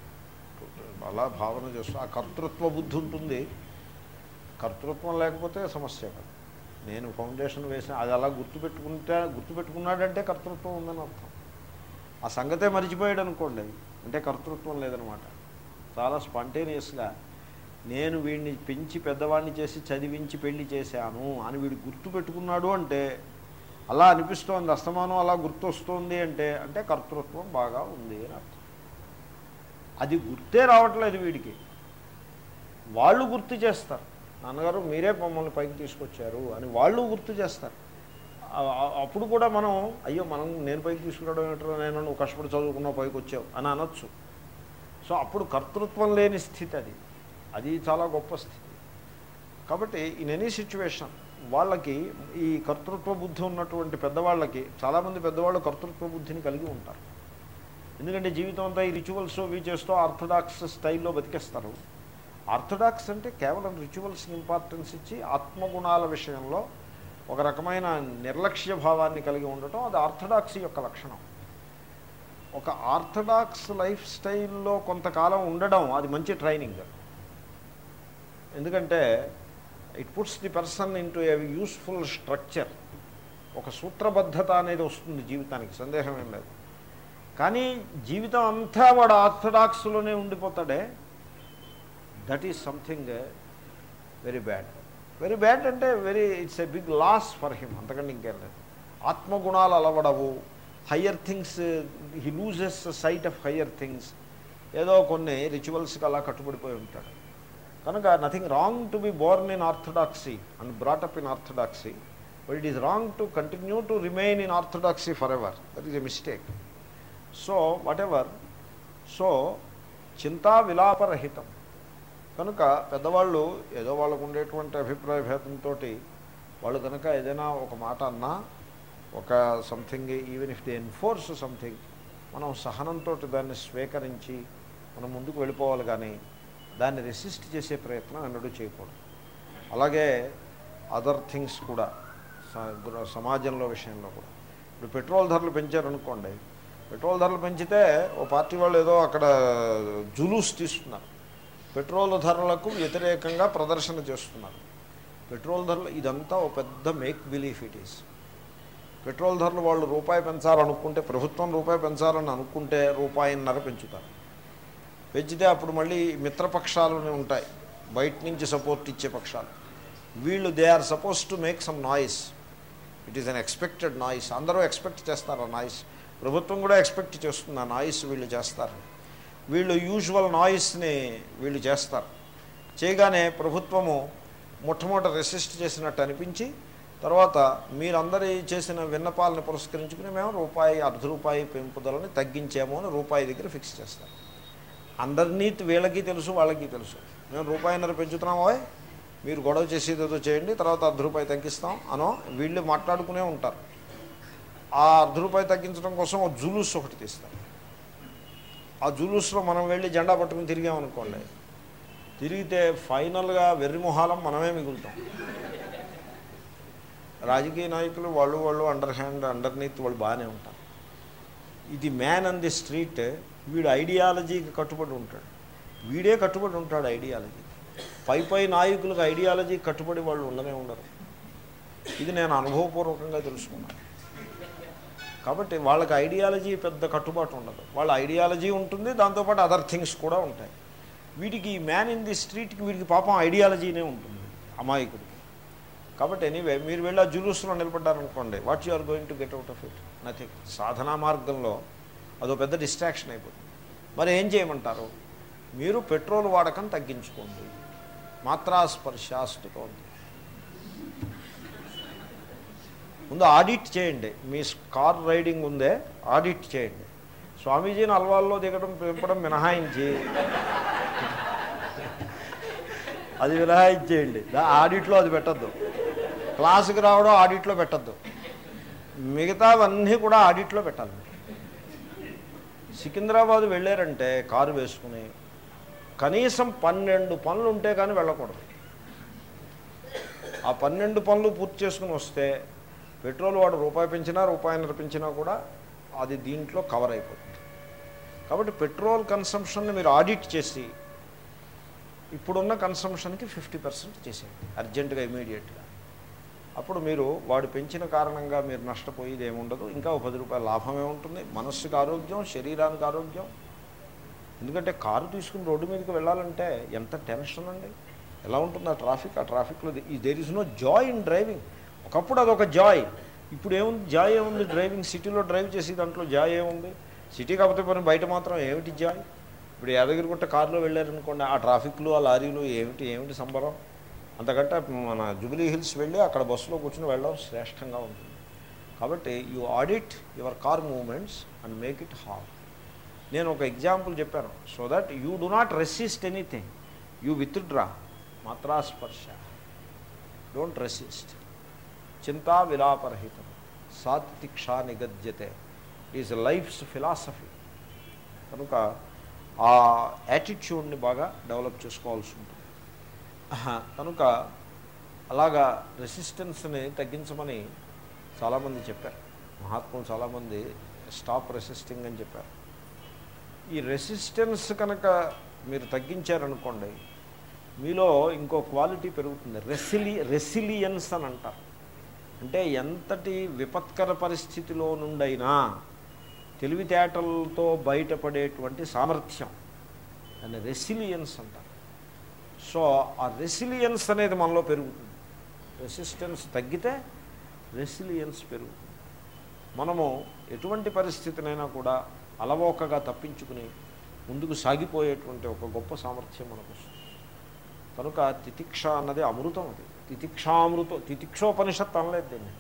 అలా భావన చేస్తూ ఆ కర్తృత్వ బుద్ధి ఉంటుంది కర్తృత్వం లేకపోతే సమస్య కాదు నేను ఫౌండేషన్ వేసిన అది అలా గుర్తుపెట్టుకుంటే గుర్తుపెట్టుకున్నాడంటే కర్తృత్వం ఉందని అర్థం ఆ సంగతే మర్చిపోయాడు అనుకోండి అంటే కర్తృత్వం లేదనమాట చాలా స్పాంటేనియస్గా నేను వీడిని పెంచి పెద్దవాడిని చేసి చదివించి పెళ్లి చేశాను అని వీడు గుర్తుపెట్టుకున్నాడు అంటే అలా అనిపిస్తోంది అస్తమానం అలా గుర్తొస్తోంది అంటే అంటే కర్తృత్వం బాగా ఉంది అని అర్థం అది గుర్తే రావట్లేదు వీడికి వాళ్ళు గుర్తు చేస్తారు నాన్నగారు మీరే మమ్మల్ని పైకి తీసుకొచ్చారు అని వాళ్ళు గుర్తు చేస్తారు ఆ- ఆ- అప్పుడు కూడా మనం అయ్యో మనం నేను పైకి తీసుకురావడం ఏంటో నేను నువ్వు కష్టపడి చదువుకున్నావు పైకి వచ్చావు అని అనొచ్చు సో అప్పుడు కర్తృత్వం లేని స్థితి అది అది చాలా గొప్ప స్థితి కాబట్టి ఇన్ ఎనీ సిచ్యువేషన్ వాళ్ళకి ఈ కర్తృత్వ బుద్ధి ఉన్నటువంటి పెద్దవాళ్ళకి చాలామంది పెద్దవాళ్ళు కర్తృత్వ బుద్ధిని కలిగి ఉంటారు ఎందుకంటే జీవితం అంతా ఈ రిచువల్స్ ఇవి చేస్తూ ఆర్థడాక్స్ స్టైల్లో బతికేస్తారు ఆర్థడాక్స్ అంటే కేవలం రిచువల్స్కి ఇంపార్టెన్స్ ఇచ్చి ఆత్మగుణాల విషయంలో ఒక రకమైన నిర్లక్ష్య భావాన్ని కలిగి ఉండటం అది ఆర్థడాక్స్ యొక్క లక్షణం ఒక ఆర్థడాక్స్ లైఫ్ స్టైల్లో కొంతకాలం ఉండడం అది మంచి ట్రైనింగ్ ఎందుకంటే it puts the person into a useful structure ఒక సూత్రబద్ధత అనేది వస్తుంది జీవితానికి సందేహం ఏం లేదు కానీ జీవితం అంతా వాడు ఆర్థడాక్స్లోనే ఉండిపోతాడే that is something very bad very bad అంటే very it's a big loss for him అంతకంటే ఇంకేం లేదు ఆత్మగుణాలు అలవడవు higher things he loses sight of higher things ఏదో కొన్ని రిచువల్స్కి అలా కట్టుబడిపోయి ఉంటాడు కనుక nothing wrong to be born in orthodoxy and brought up in orthodoxy but it is wrong to continue to remain in orthodoxy forever that is a mistake so what whatever so చింతా విలాపరహితం కనుక పెద్దవాళ్ళు ఏదో వాళ్ళకు ఉండేటువంటి అభిప్రాయ భేదంతో వాళ్ళు కనుక ఏదైనా ఒక మాట అన్నా ఒక something even if they enforce something మనం సహనంతో దాన్ని స్వీకరించి మనం ముందుకు వెళ్ళిపోవాలి కానీ దాన్ని రెసిస్ట్ చేసే ప్రయత్నం ఎన్నడూ చేయకూడదు అలాగే అదర్ థింగ్స్ కూడా స- సమాజంలో విషయంలో కూడా ఇప్పుడు పెట్రోల్ ధరలు పెంచారనుకోండి పెట్రోల్ ధరలు పెంచితే ఓ పార్టీ వాళ్ళు ఏదో అక్కడ జులూస్ తీస్తున్నారు పెట్రోల్ ధరలకు వ్యతిరేకంగా ప్రదర్శన చేస్తున్నారు పెట్రోల్ ధరలు ఇదంతా ఓ పెద్ద make belief it is petrol ధరలు వాళ్ళు రూపాయి పెంచాలనుకుంటే ప్రభుత్వం రూపాయి పెంచాలని అనుకుంటే రూపాయిన్నర పెంచుతారు పెంచితే అప్పుడు మళ్ళీ మిత్రపక్షాలు ఉంటాయి బయట నుంచి సపోర్ట్ ఇచ్చే పక్షాలు వీళ్ళు they are suppose to make some noise it is unexpected noise అందరూ ఎక్స్పెక్ట్ చేస్తారు ఆ నాయిస్ ప్రభుత్వం కూడా ఎక్స్పెక్ట్ చేస్తుంది ఆ నాయిస్ వీళ్ళు చేస్తారు వీళ్ళు యూజువల్ నాయిస్ని వీళ్ళు చేస్తారు చేయగానే ప్రభుత్వము మొట్టమొదట రెసిస్ట్ చేసినట్టు అనిపించి తర్వాత మీరందరి చేసిన విన్నపాలను పురస్కరించుకుని మేము రూపాయి అర్ధ రూపాయి పెంపుదలని తగ్గించాము అని రూపాయి దగ్గర ఫిక్స్ చేస్తారు అండర్నీత్ వీళ్ళకి తెలుసు వాళ్ళకి తెలుసు మేము రూపాయిన్నర పెంచుతున్నామో మీరు గొడవ చేసేది ఏదో చేయండి తర్వాత అర్ధ రూపాయి తగ్గిస్తాం అనో వీళ్ళు మాట్లాడుకునే ఉంటారు ఆ అర్ధ రూపాయి తగ్గించడం కోసం ఒక జులూస్ ఒకటి తీస్తారు ఆ జులూస్లో మనం వెళ్ళి జెండా పట్టుకుని తిరిగామనుకోండి తిరిగితే ఫైనల్గా వెర్రిమొహాలం మనమే మిగులుతాం రాజకీయ నాయకులు వాళ్ళు వాళ్ళు అండర్ హ్యాండ్ అండర్నీత్ వాళ్ళు బాగానే ఉంటారు ఇది మ్యాన్ ఆన్ ది స్ట్రీట్ వీడు ఐడియాలజీకి కట్టుబడి ఉంటాడు వీడే కట్టుబడి ఉంటాడు ఐడియాలజీ పై పై నాయకులకు ఐడియాలజీ కట్టుబడి వాళ్ళు ఉండనే ఉండరు ఇది నేను అనుభవపూర్వకంగా తెలుసుకున్నాను కాబట్టి వాళ్ళకి ఐడియాలజీ పెద్ద కట్టుబాటు ఉండదు వాళ్ళ ఐడియాలజీ ఉంటుంది దాంతోపాటు అదర్ థింగ్స్ కూడా ఉంటాయి వీటికి ఈ మ్యాన్ ఇన్ ది స్ట్రీట్కి వీడికి పాపం ఐడియాలజీనే ఉంటుంది అమాయకుడికి కాబట్టి ఎనీవే మీరు వెళ్ళి ఆ జులూస్లో నిలబడ్డారనుకోండి what you are going to get out of it nothing సాధనా మార్గంలో అదో పెద్ద డిస్ట్రాక్షన్ అయిపోతుంది మరి ఏం చేయమంటారు మీరు పెట్రోల్ వాడకం తగ్గించుకోండి మాత్రా స్పర్శాస్తుతోంది ముందు ఆడిట్ చేయండి మీ కార్ రైడింగ్ ఉందే ఆడిట్ చేయండి స్వామీజీని అల్వాల్లో దిగడం పెంపడం మినహాయించి అది మినహాయించేయండి దా ఆడిట్లో అది పెట్టద్దు క్లాసుకి రావడం ఆడిట్లో పెట్టద్దు మిగతావన్నీ కూడా ఆడిట్లో పెట్టాలి మీరు. సికింద్రాబాద్ వెళ్ళారంటే కారు వేసుకుని కనీసం పన్నెండు పనులు ఉంటే కానీ వెళ్ళకూడదు ఆ పన్నెండు పనులు పూర్తి చేసుకుని వస్తే పెట్రోల్ వాడు రూపాయి పెంచినా రూపాయిన్నర పెంచినా కూడా అది దీంట్లో కవర్ అయిపోతుంది కాబట్టి పెట్రోల్ కన్సంప్షన్ని మీరు ఆడిట్ చేసి ఇప్పుడున్న కన్సంప్షన్కి ఫిఫ్టీ పర్సెంట్ చేసేయండి అర్జెంటుగా ఇమీడియట్గా అప్పుడు మీరు వాడు పెంచిన కారణంగా మీరు నష్టపోయేది ఏముండదు ఇంకా ఒక పది రూపాయల లాభమే ఉంటుంది మనస్సుకి ఆరోగ్యం శరీరానికి ఆరోగ్యం ఎందుకంటే కారు తీసుకుని రోడ్డు మీదకి వెళ్ళాలంటే ఎంత టెన్షన్ అండి ఎలా ఉంటుంది ఆ ట్రాఫిక్ ఆ ట్రాఫిక్లో there is no joy in driving ఒకప్పుడు అదొక జాయ్ ఇప్పుడు ఏముంది జాయ్ ఏముంది డ్రైవింగ్ సిటీలో డ్రైవ్ చేసి దాంట్లో జాయ్ ఏముంది సిటీ కాకపోతే పని బయట మాత్రం ఏమిటి జాయ్ ఇప్పుడు యాదగిరిగుట్ట కారులో వెళ్ళారనుకోండి ఆ ట్రాఫిక్లు ఆ లారీలు ఏమిటి ఏమిటి సంబరం అంతకంటే మన జూబిలీ హిల్స్ వెళ్ళి అక్కడ బస్సులో కూర్చొని వెళ్ళడం శ్రేష్టంగా ఉంటుంది కాబట్టి you audit your car moments and make it hall నేను ఒక ఎగ్జాంపుల్ చెప్పాను so that you do not resist anything you withdraw మాత్రా స్పర్శ డోంట్ రెసిస్ట్ చింతా విలాపరహితం సాత్తిక్షా నిగద్యతే ఈజ్ లైఫ్స్ ఫిలాసఫీ కనుక ఆ యాటిట్యూడ్ని బాగా డెవలప్ చేసుకోవాల్సి ఉంటుంది ఆహా, కనుక అలాగా రెసిస్టెన్స్ని తగ్గించమని చాలామంది చెప్పారు మహాత్ములు చాలామంది స్టాప్ రెసిస్టింగ్ అని చెప్పారు ఈ రెసిస్టెన్స్ కనుక మీరు తగ్గించారనుకోండి మీలో ఇంకో క్వాలిటీ పెరుగుతుంది రెసిలి రెసిలియన్స్ అని అంటారు అంటే ఎంతటి విపత్కర పరిస్థితిలో నుండైనా తెలివితేటలతో బయటపడేటువంటి సామర్థ్యం దాన్ని రెసిలియన్స్ అంటారు సో ఆ రెసిలియన్స్ అనేది మనలో పెరుగుతుంది రెసిస్టెన్స్ తగ్గితే రెసిలియన్స్ పెరుగుతుంది మనము ఎటువంటి పరిస్థితినైనా కూడా అలవోకగా తప్పించుకుని ముందుకు సాగిపోయేటువంటి ఒక గొప్ప సామర్థ్యం మనకు వస్తుంది కనుక తితిక్ష అన్నది అమృతం అది తితిక్షామృతో తితిక్షోపనిషత్ అనలేదు దీన్ని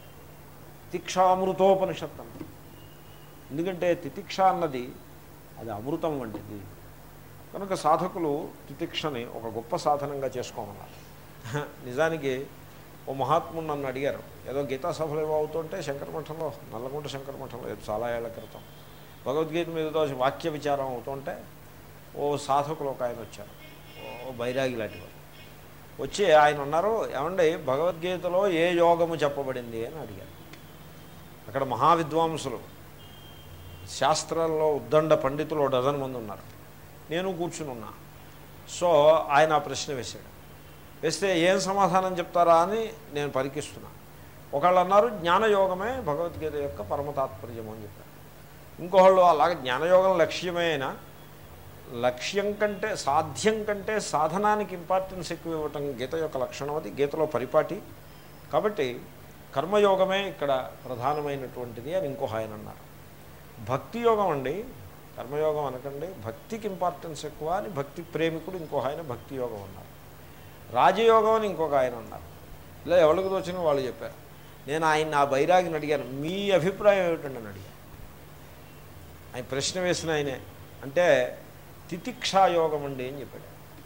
తితిక్షామృతోపనిషత్ అన్నది ఎందుకంటే తితిక్ష అన్నది అది అమృతం వంటిది కనుక సాధకులు తితిక్షని ఒక గొప్ప సాధనంగా చేసుకోమన్నారు నిజానికి ఓ మహాత్ముడు నన్ను అడిగారు ఏదో గీతా సభలు ఏవో అవుతుంటే శంకరమఠంలో నల్లగుంట శంకరమఠంలో ఏదో చాలా ఏళ్ల క్రితం భగవద్గీత మీదతో వాక్య విచారం అవుతుంటే ఓ సాధకులు ఒక ఆయన వచ్చారు ఓ బైరాగి లాంటి వారు వచ్చి ఆయన ఉన్నారు ఏమండి భగవద్గీతలో ఏ యోగము చెప్పబడింది అని అడిగారు అక్కడ మహావిద్వాంసులు శాస్త్రంలో ఉద్దండ పండితులు ఓ డజన్ మంది ఉన్నారు నేను కూర్చుని ఉన్నా సో ఆయన ఆ ప్రశ్న వేశాడు వేస్తే ఏం సమాధానం చెప్తారా అని నేను పరికిస్తున్నా ఒకళ్ళు అన్నారు జ్ఞానయోగమే భగవద్గీత యొక్క పరమ తాత్పర్యము అని చెప్పారు ఇంకోళ్ళు అలాగే జ్ఞానయోగం లక్ష్యమే అయినా లక్ష్యం కంటే సాధ్యం కంటే సాధనానికి ఇంపార్టెన్స్ ఎక్కువ ఇవ్వటం గీత యొక్క లక్షణం అది గీతలో పరిపాటి కాబట్టి కర్మయోగమే ఇక్కడ ప్రధానమైనటువంటిది అని ఇంకో ఆయన అన్నారు భక్తి యోగం అండి కర్మయోగం అనకండి భక్తికి ఇంపార్టెన్స్ ఎక్కువ అని భక్తి ప్రేమికుడు ఇంకో ఆయన భక్తి యోగం అన్నారు రాజయోగం అని ఇంకొక ఆయన అన్నారు ఇలా ఎవరికి తోచిన వాళ్ళు చెప్పారు నేను ఆయన ఆ బైరాగిని అడిగాను మీ అభిప్రాయం ఏమిటండి అని అడిగాను ఆయన ప్రశ్న వేసిన ఆయనే అంటే తితిక్షాయోగం అండి అని చెప్పాడు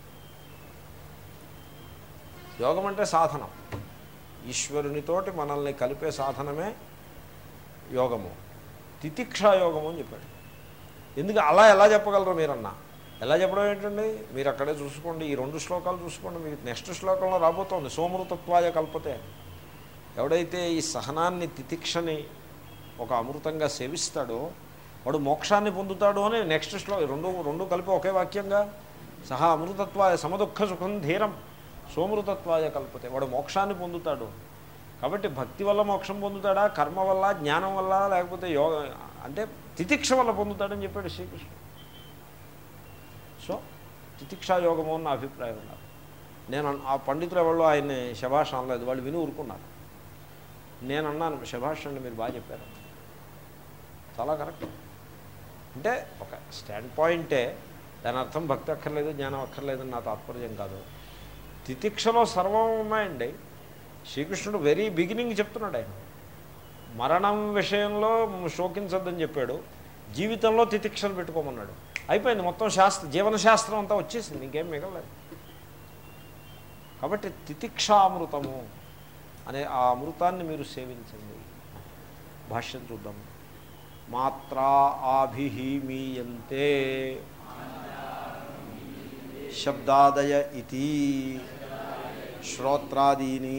యోగం అంటే సాధనం ఈశ్వరునితోటి మనల్ని కలిపే సాధనమే యోగము తితిక్షాయోగము అని చెప్పాడు ఎందుకు అలా ఎలా చెప్పగలరు మీరన్నా ఎలా చెప్పడం ఏంటండి మీరు అక్కడే చూసుకోండి ఈ రెండు శ్లోకాలు చూసుకోండి మీకు నెక్స్ట్ శ్లోకంలో రాబోతోంది సోమృతత్వాయ కల్పతే ఎవడైతే ఈ సహనాన్ని తితిక్షని ఒక అమృతంగా సేవిస్తాడో వాడు మోక్షాన్ని పొందుతాడు అని నెక్స్ట్ శ్లో రెండు రెండు కలిపి ఒకే వాక్యంగా సహా అమృతత్వాయ సమదుఃఖ సుఖం ధీరం సోమృతత్వాయ కల్పతే వాడు మోక్షాన్ని పొందుతాడు కాబట్టి భక్తి వల్ల మోక్షం పొందుతాడా కర్మ వల్ల జ్ఞానం వల్ల లేకపోతే యోగ అంటే తితిక్ష వల్ల పొందుతాడని చెప్పాడు శ్రీకృష్ణుడు సో తితిక్షా యోగము అని నా అభిప్రాయం ఉన్నారు నేను అన్- ఆ పండితులు ఎవరు ఆయన్ని శభాష్ అనలేదు వాళ్ళు విని ఊరుకున్నారు నేను అన్నాను శభాష్ అండి మీరు బాగా చెప్పారు చాలా కరెక్ట్ అంటే ఒక స్టాండ్ పాయింటే దాని అర్థం భక్తి అక్కర్లేదు జ్ఞానం అక్కర్లేదని నా తాత్పర్యం కాదు తితిక్షలో సర్వం ఉన్నాయండి శ్రీకృష్ణుడు వెరీ బిగినింగ్ చెప్తున్నాడు ఆయన మరణం విషయంలో శోకించొద్దని చెప్పాడు జీవితంలో తితిక్షలు పెట్టుకోమన్నాడు అయిపోయింది మొత్తం శాస్త్ర జీవన శాస్త్రం అంతా వచ్చేసింది ఇంకేం మిగలలేదు కాబట్టి తితిక్షామృతము అనే ఆ అమృతాన్ని మీరు సేవించండి భాష్యం చూద్దాం మాత్రా ఆభిహీమీయంతే శబ్దాదయ ఇది శ్రోత్రాదీని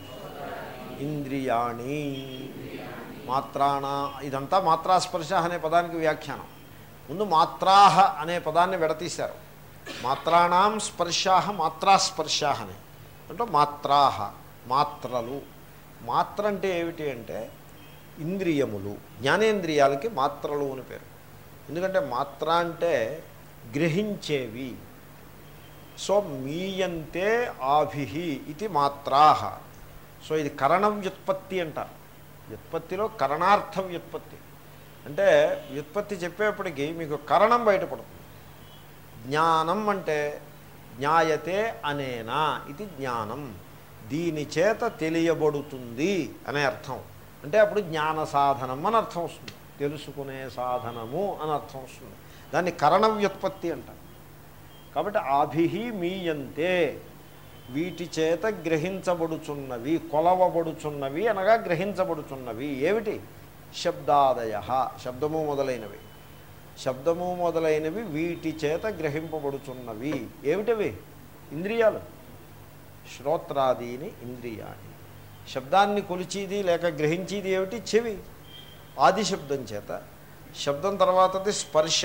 ఇంద్రియాణి మాత్రాణ ఇదంతా మాత్రాస్పర్శ అనే పదానికి వ్యాఖ్యానం ముందు మాత్రాహ అనే పదాన్ని విడతీశారు మాత్రాణం స్పర్శాహ మాత్రాస్పర్శాహ అని అంటే మాత్రాహ మాత్రలు మాత్ర అంటే ఏమిటి అంటే ఇంద్రియములు జ్ఞానేంద్రియాలకి మాత్రలు అని పేరు ఎందుకంటే మాత్ర అంటే గ్రహించేవి సో మీయంతే ఆభి ఇది మాత్రాహ సో ఇది కరణ వ్యుత్పత్తి అంటారు వ్యుత్పత్తిలో కరణార్థ వ్యుత్పత్తి అంటే వ్యుత్పత్తి చెప్పేప్పటికీ మీకు కరణం బయటపడుతుంది జ్ఞానం అంటే జ్ఞాయతే అనేనా ఇది జ్ఞానం దీని చేత తెలియబడుతుంది అనే అర్థం అంటే అప్పుడు జ్ఞాన సాధనం అని అర్థం వస్తుంది తెలుసుకునే సాధనము అని అర్థం వస్తుంది దాన్ని కరణ వ్యుత్పత్తి అంటారు కాబట్టి ఆభిహి మీయంతే వీటి చేత గ్రహించబడుచున్నవి కొలవబడుచున్నవి అనగా గ్రహించబడుచున్నవి ఏమిటి శబ్దాదయ శబ్దము మొదలైనవి శబ్దము మొదలైనవి వీటి చేత గ్రహింపబడుచున్నవి ఏమిటవి ఇంద్రియాలు శ్రోత్రాదీని ఇంద్రియాణి శబ్దాన్ని కొలిచేది లేక గ్రహించేది ఏమిటి చెవి ఆది శబ్దం చేత శబ్దం తర్వాతది స్పర్శ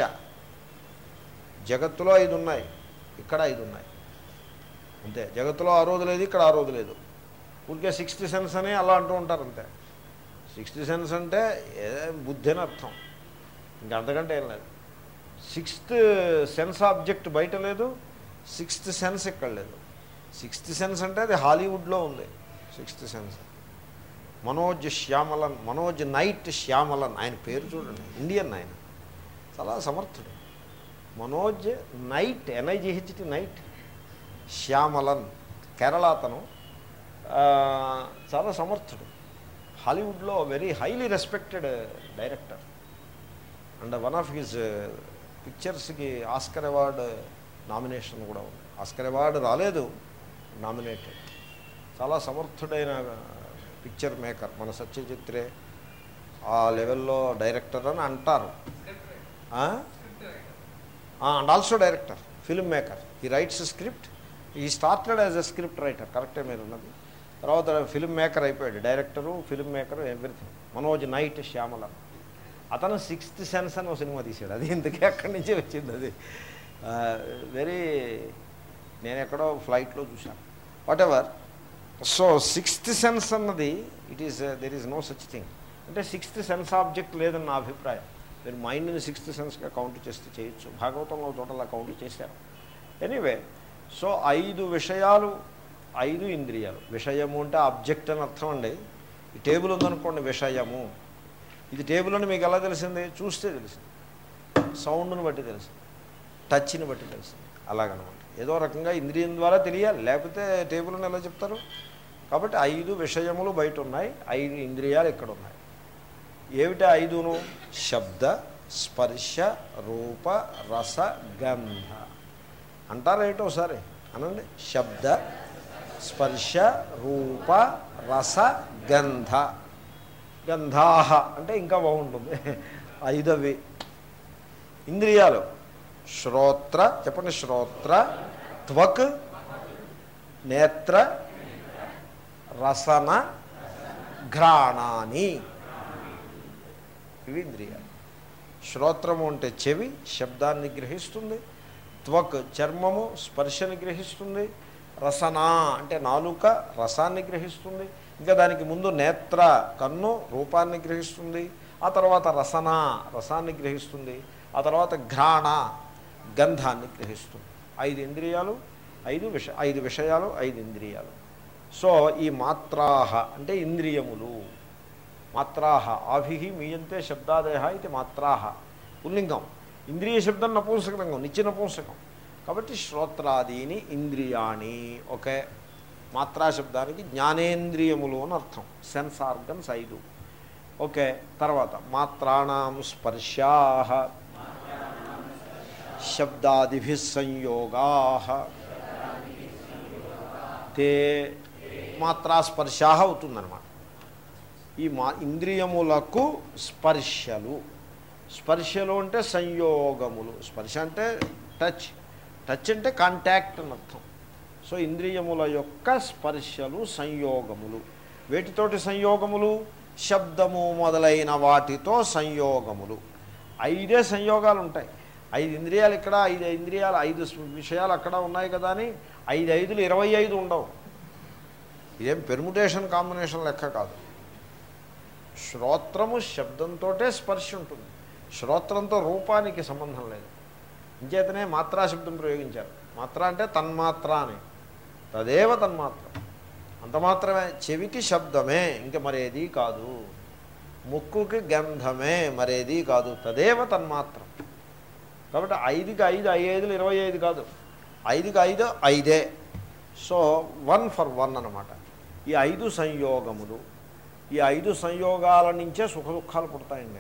జగత్తులో ఐదు ఉన్నాయి ఇక్కడ ఐదు ఉన్నాయి అంతే జగత్తులో ఆ రోజు లేదు ఇక్కడ ఆ రోజు లేదు ఊరికే సిక్స్త్ సెన్స్ అని అలా అంటూ ఉంటారు అంతే సిక్స్త్ సెన్స్ అంటే ఏ బుద్ధి అని అర్థం ఇంకా అంతకంటే ఏం లేదు సిక్స్త్ సెన్స్ ఆబ్జెక్ట్ బయట లేదు సిక్స్త్ సెన్స్ ఇక్కడ లేదు సిక్స్త్ సెన్స్ అంటే అది హాలీవుడ్లో ఉంది sixth sense Manoj Shyamalan Manoj Night Shyamalan ఆయన పేరు చూడండి ఇండియన్ ఆయన చాలా సమర్థుడు Manoj Night N I G H T Night Shyamalan Kerala అతను ఆ, చాలా సమర్థుడు హాలీవుడ్లో very highly respected director and one of his పిక్చర్స్కి ఆస్కర్ అవార్డు నామినేషన్ కూడా ఉంది ఆస్కర్ అవార్డు రాలేదు నామినేటెడ్ చాలా సమర్థుడైన పిక్చర్ మేకర్ మన సత్యజిత్రే ఆ లెవెల్లో డైరెక్టర్ అని అంటారు and also director film maker he writes script he started as a script writer కరెక్టే మీరు ఉన్నది తర్వాత ఫిల్మ్ మేకర్ అయిపోయాడు director film maker everything Manoj Night Shyamala అతను సిక్స్త్ సెన్స్ అని ఒక సినిమా తీశాడు అది ఇంతకీ అక్కడి నుంచే వచ్చింది అది వెరీ నేను ఎక్కడో ఫ్లైట్లో చూశాను whatever so sixth sense అన్నది it is there is no such thing అంటే సిక్స్త్ సెన్స్ ఆబ్జెక్ట్ లేదని నా అభిప్రాయం మీరు మైండ్ని సిక్స్త్ సెన్స్గా కౌంట్ చేస్తే చేయొచ్చు భాగవతంలో ఒక చోట అలా కౌంట్ చేశారు ఎనీవే సో ఐదు విషయాలు ఐదు ఇంద్రియాలు విషయము అంటే ఆబ్జెక్ట్ అని అర్థం అండి ఈ టేబుల్ ఉందనుకోండి విషయము ఇది టేబుల్ అని మీకు ఎలా తెలిసింది చూస్తే తెలిసింది సౌండ్ని బట్టి తెలిసింది టచ్ని బట్టి తెలిసింది అలాగనమాట ఏదో రకంగా ఇంద్రియం ద్వారా తెలియాలి లేకపోతే టేబుల్ అని ఎలా చెప్తారు కాబట్టి ఐదు విషయములు బయట ఉన్నాయి ఐదు ఇంద్రియాలు ఇక్కడ ఉన్నాయి ఏమిటి ఐదును శబ్ద స్పర్శ రూప రస గంధ అంటారా ఏంటో ఒకసారి అనండి శబ్ద స్పర్శ రూప రస గంధ గంధాహ అంటే ఇంకా బాగుంటుంది ఐదవి ఇంద్రియాలు శ్రోత్ర చెప్పండి శ్రోత్ర త్వక్ నేత్ర రసన ఘ్రాణాని ఇవి ఇంద్రియాలు శ్రోత్రము అంటే చెవి శబ్దాన్ని గ్రహిస్తుంది త్వక్ చర్మము స్పర్శని గ్రహిస్తుంది రసన అంటే నాలుక రసాన్ని గ్రహిస్తుంది ఇంకా దానికి ముందు నేత్ర కన్ను రూపాన్ని గ్రహిస్తుంది ఆ తర్వాత రసన రసాన్ని గ్రహిస్తుంది ఆ తర్వాత ఘ్రాణ గంధాన్ని గ్రహిస్తుంది ఐదు ఇంద్రియాలు ఐదు విష ఐదు విషయాలు ఐదు ఇంద్రియాలు సో ఈ మాత్రాహ అంటే ఇంద్రియములు మాత్రాహ ఆభి మీయంతే శబ్దాదేహ ఇది మాత్రాహ పుల్లింగం ఇంద్రియ శబ్దం నపుంసకలింగం నిత్య నపుంసకం కాబట్టి శ్రోత్రాదీని ఇంద్రియాణి ఒకే మాత్రా శబ్దానికి జ్ఞానేంద్రియములు అని అర్థం సెన్స్ ఆర్గన్స్ ఐదు ఓకే తర్వాత మాత్రాణం స్పర్శా శబ్దాదిభి సంయోగా తే మాత్రాస్పర్శా అవుతుందన్నమాట ఈ మా ఇంద్రియములకు స్పర్శలు స్పర్శలు అంటే సంయోగములు స్పర్శ అంటే టచ్ టచ్ అంటే కాంటాక్ట్ అని అర్థం సో ఇంద్రియముల యొక్క స్పర్శలు సంయోగములు వేటితోటి సంయోగములు శబ్దము మొదలైన వాటితో సంయోగములు ఐదే సంయోగాలు ఉంటాయి ఐదు ఇంద్రియాలు ఇక్కడ ఐదు ఇంద్రియాలు ఐదు విషయాలు అక్కడ ఉన్నాయి కదా అని ఐదు ఐదులు ఇరవై ఐదు ఉండవు ఇదేం పెర్ముటేషన్ కాంబినేషన్ లెక్క కాదు శ్రోత్రము శబ్దంతో స్పర్శ ఉంటుంది శ్రోత్రంతో రూపానికి సంబంధం లేదు ఇంచేతనే మాత్రా శబ్దం ప్రయోగించారు మాత్ర అంటే తన్మాత్ర అని తదేవ తన్మాత్ర అంత మాత్రమే చెవికి శబ్దమే ఇంక మరేది కాదు ముక్కుకి గంధమే మరేది కాదు తదేవ తన్మాత్రం కాబట్టి ఐదుకి ఐదు ఐదులు ఇరవై ఐదు కాదు ఐదుకి ఐదు ఐదే సో వన్ ఫర్ వన్ అనమాట ఈ ఐదు సంయోగములు ఈ ఐదు సంయోగాల నుంచే సుఖ దుఃఖాలు పుడతాయండి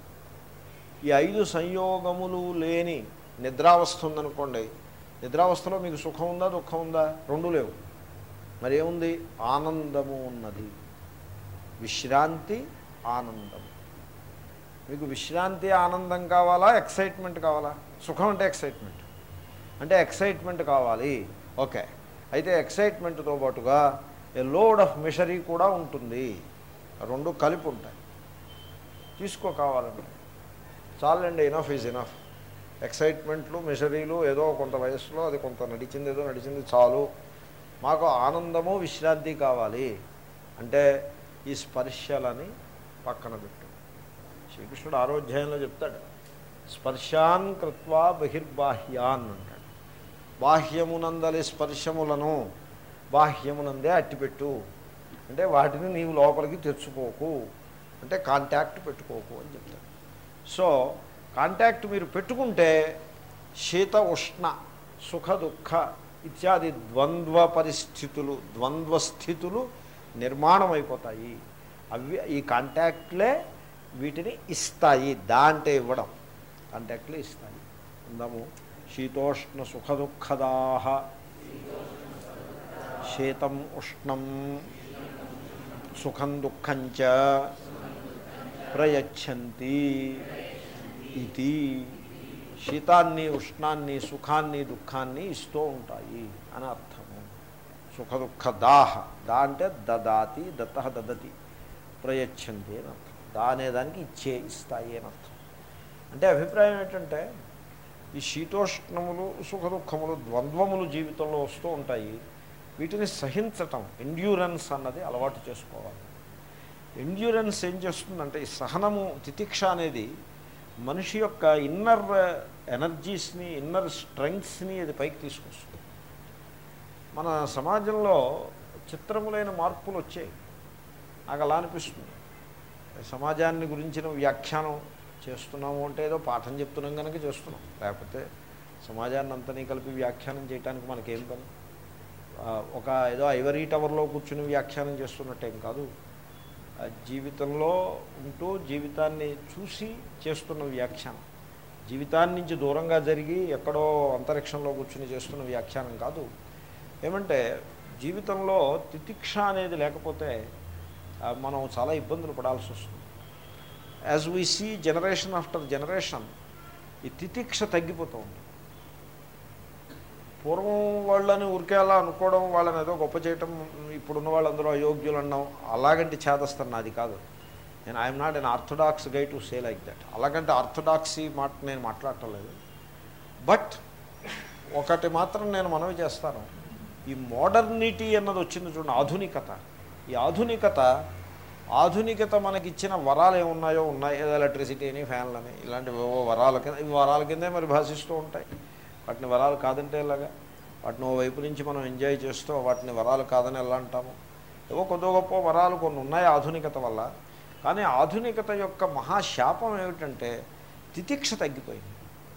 ఈ ఐదు సంయోగములు లేని నిద్రావస్థ ఉందనుకోండి నిద్రావస్థలో మీకు సుఖం ఉందా దుఃఖం ఉందా రెండు లేవు మరి ఏముంది ఆనందము ఉన్నది విశ్రాంతి ఆనందం మీకు విశ్రాంతి ఆనందం కావాలా ఎక్సైట్మెంట్ కావాలా సుఖం అంటే ఎక్సైట్మెంట్ అంటే ఎక్సైట్మెంట్ కావాలి ఓకే అయితే ఎక్సైట్మెంట్తో పాటుగా ఏ లోడ్ ఆఫ్ మిషరీ కూడా ఉంటుంది రెండు కలిపి ఉంటాయి తీసుకో కావాలంటే చాలండి ఇనఫ్ ఈజ్ ఇనఫ్ ఎక్సైట్మెంట్లు మిషరీలు ఏదో కొంత వయసులో అది కొంత నడిచింది ఏదో నడిచింది చాలు మాకు ఆనందము విశ్రాంతి కావాలి అంటే ఈ స్పర్శలని పక్కన పెట్టు శ్రీకృష్ణుడు ఆరోధ్యాయంలో చెప్తాడు స్పర్శాన్ కృత్వా బహిర్బాహ్యాన్ అంటాడు బాహ్యమునందలి స్పర్శములను బాహ్యమునందే అట్టిపెట్టు అంటే వాటిని నీవు లోపలికి తెచ్చుకోకు అంటే కాంటాక్ట్ పెట్టుకోకు అని చెప్తాడు సో కాంటాక్ట్ మీరు పెట్టుకుంటే శీత ఉష్ణ సుఖ దుఃఖ ఇత్యాది ద్వంద్వ పరిస్థితులు ద్వంద్వ స్థితులు నిర్మాణం అయిపోతాయి అవి ఈ కాంటాక్ట్లే వీటిని ఇస్తాయి దా అంటే ఇవ్వడం కాంటాక్ట్లే ఇస్తాయి ఉందాము శీతోష్ణ సుఖ దుఃఖదాహ శీతం ఉష్ణం సుఖం దుఃఖం చ ప్రయచ్చంతి ఇది శీతాన్ని ఉష్ణాన్ని సుఖాన్ని దుఃఖాన్ని ఇస్తూ ఉంటాయి అని అర్థము సుఖ దుఃఖ దాహ దా అంటే దదాతి దత్త దదతి ప్రయచ్చంతి అని అర్థం దా అనేదానికి ఇచ్చే ఇస్తాయి అని అర్థం అంటే అభిప్రాయం ఏంటంటే ఈ శీతోష్ణములు సుఖ దుఃఖములు ద్వంద్వములు జీవితంలో వస్తూ ఉంటాయి వీటిని సహించటం ఎండ్యూరెన్స్ అన్నది అలవాటు చేసుకోవాలి ఎండ్యూరెన్స్ ఏం చేస్తుందంటే ఈ సహనము తితిక్ష అనేది మనిషి యొక్క ఇన్నర్ ఎనర్జీస్ని ఇన్నర్ స్ట్రెంగ్స్ని అది పైకి తీసుకొస్తుంది మన సమాజంలో చిత్రములైన మార్పులు వచ్చాయి నాకు అలా అనిపిస్తుంది సమాజాన్ని గురించిన వ్యాఖ్యానం చేస్తున్నాము అంటే ఏదో పాఠం చెప్తున్నాం కనుక చేస్తున్నాం లేకపోతే సమాజాన్ని అంతనీ కలిపి వ్యాఖ్యానం చేయడానికి మనకేం పని ఆ, ఒక ఏదో ఐవరీ టవర్లో కూర్చుని వ్యాఖ్యానం చేస్తున్నట్టేం కాదు ఆ, జీవితంలో ఉంటూ జీవితాన్ని చూసి చేస్తున్న వ్యాఖ్యానం జీవితాన్ని నుంచి దూరంగా జరిగి ఎక్కడో అంతరిక్షంలో కూర్చుని చేస్తున్న వ్యాఖ్యానం కాదు ఏమంటే జీవితంలో తితిక్ష అనేది లేకపోతే ఆ, మనం చాలా ఇబ్బందులు పడాల్సి వస్తుంది as we see generation after generation ఈ తితిక్ష తగ్గిపోతూ ఉంది పూర్వం వాళ్ళని ఊరికే అలా అనుకోవడం వాళ్ళని ఏదో గొప్ప చేయటం ఇప్పుడున్న వాళ్ళందరూ అయోగ్యులు అన్నాం అలాగంటే చేదస్తాను నాది కాదు నేను I'm not an orthodox guy to say like that అలాగంటే ఆర్థడాక్సీ మాట నేను మాట్లాడటం లేదు బట్ ఒకటి మాత్రం నేను మనవి చేస్తాను ఈ మోడర్నిటీ అన్నది వచ్చింది చూడండి ఆధునికత ఈ ఆధునికత ఆధునికత మనకిచ్చిన వరాలు ఏమున్నాయో ఉన్నాయి ఏదో ఎలక్ట్రిసిటీ అని ఫ్యాన్లని ఇలాంటివి ఏవో వరాల కింద ఇవి వరాల కిందే మరి భాషిస్తూ ఉంటాయి వాటిని వరాలు కాదంటే ఎలాగా వాటిని ఓ వైపు నుంచి మనం ఎంజాయ్ చేస్తూ వాటిని వరాలు కాదని ఎలా అంటాము ఏవో కొద్ది గొప్ప వరాలు కొన్ని ఉన్నాయి ఆధునికత వల్ల కానీ ఆధునికత యొక్క మహాశాపం ఏమిటంటే తితిక్ష తగ్గిపోయింది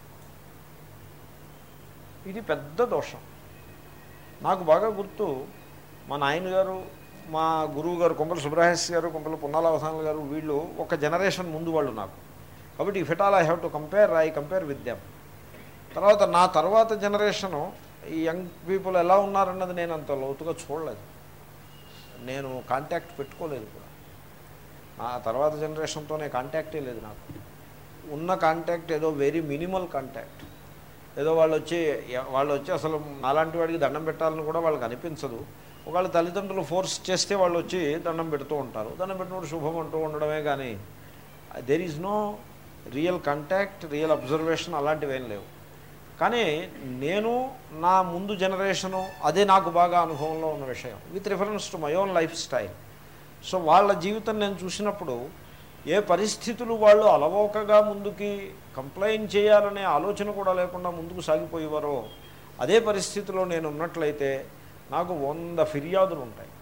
ఇది పెద్ద దోషం నాకు బాగా గుర్తు మా నాయన గారు మా గురువు గారు కొంపల సుబ్రహ్మణ్య గారు కొంపల పున్నాలవసానాలు గారు వీళ్ళు ఒక జనరేషన్ ముందు వాళ్ళు నాకు కాబట్టి if at all I have to compare I compare with them తర్వాత నా తర్వాత జనరేషను ఈ యంగ్ పీపుల్ ఎలా ఉన్నారన్నది నేను అంత లోతుగా చూడలేదు నేను కాంటాక్ట్ పెట్టుకోలేదు కూడా నా తర్వాత జనరేషన్తో నేను కాంటాక్టే లేదు నాకు ఉన్న కాంటాక్ట్ ఏదో వెరీ మినిమల్ కాంటాక్ట్ ఏదో వాళ్ళు వచ్చి వాళ్ళు వచ్చి అసలు అలాంటి వాడికి దండం పెట్టాలని కూడా వాళ్ళకి అనిపించదు ఒకవేళ తల్లిదండ్రులు ఫోర్స్ చేస్తే వాళ్ళు వచ్చి దండం పెడుతూ ఉంటారు దండం పెట్టినప్పుడు శుభం అంటూ ఉండడమే కానీ there is no real contact real observation అలాంటివి ఏం లేవు కానీ నేను నా ముందు జనరేషను అదే నాకు బాగా అనుభవంలో ఉన్న విషయం with reference to my own lifestyle so వాళ్ళ జీవితం నేను చూసినప్పుడు ఏ పరిస్థితులు వాళ్ళు అలవోకగా ముందుకి కంప్లైంట్ చేయాలనే ఆలోచన కూడా లేకుండా ముందుకు సాగిపోయేవారో అదే పరిస్థితిలో నేను ఉన్నట్లయితే నాకు వంద ఫిర్యాదులు ఉంటాయి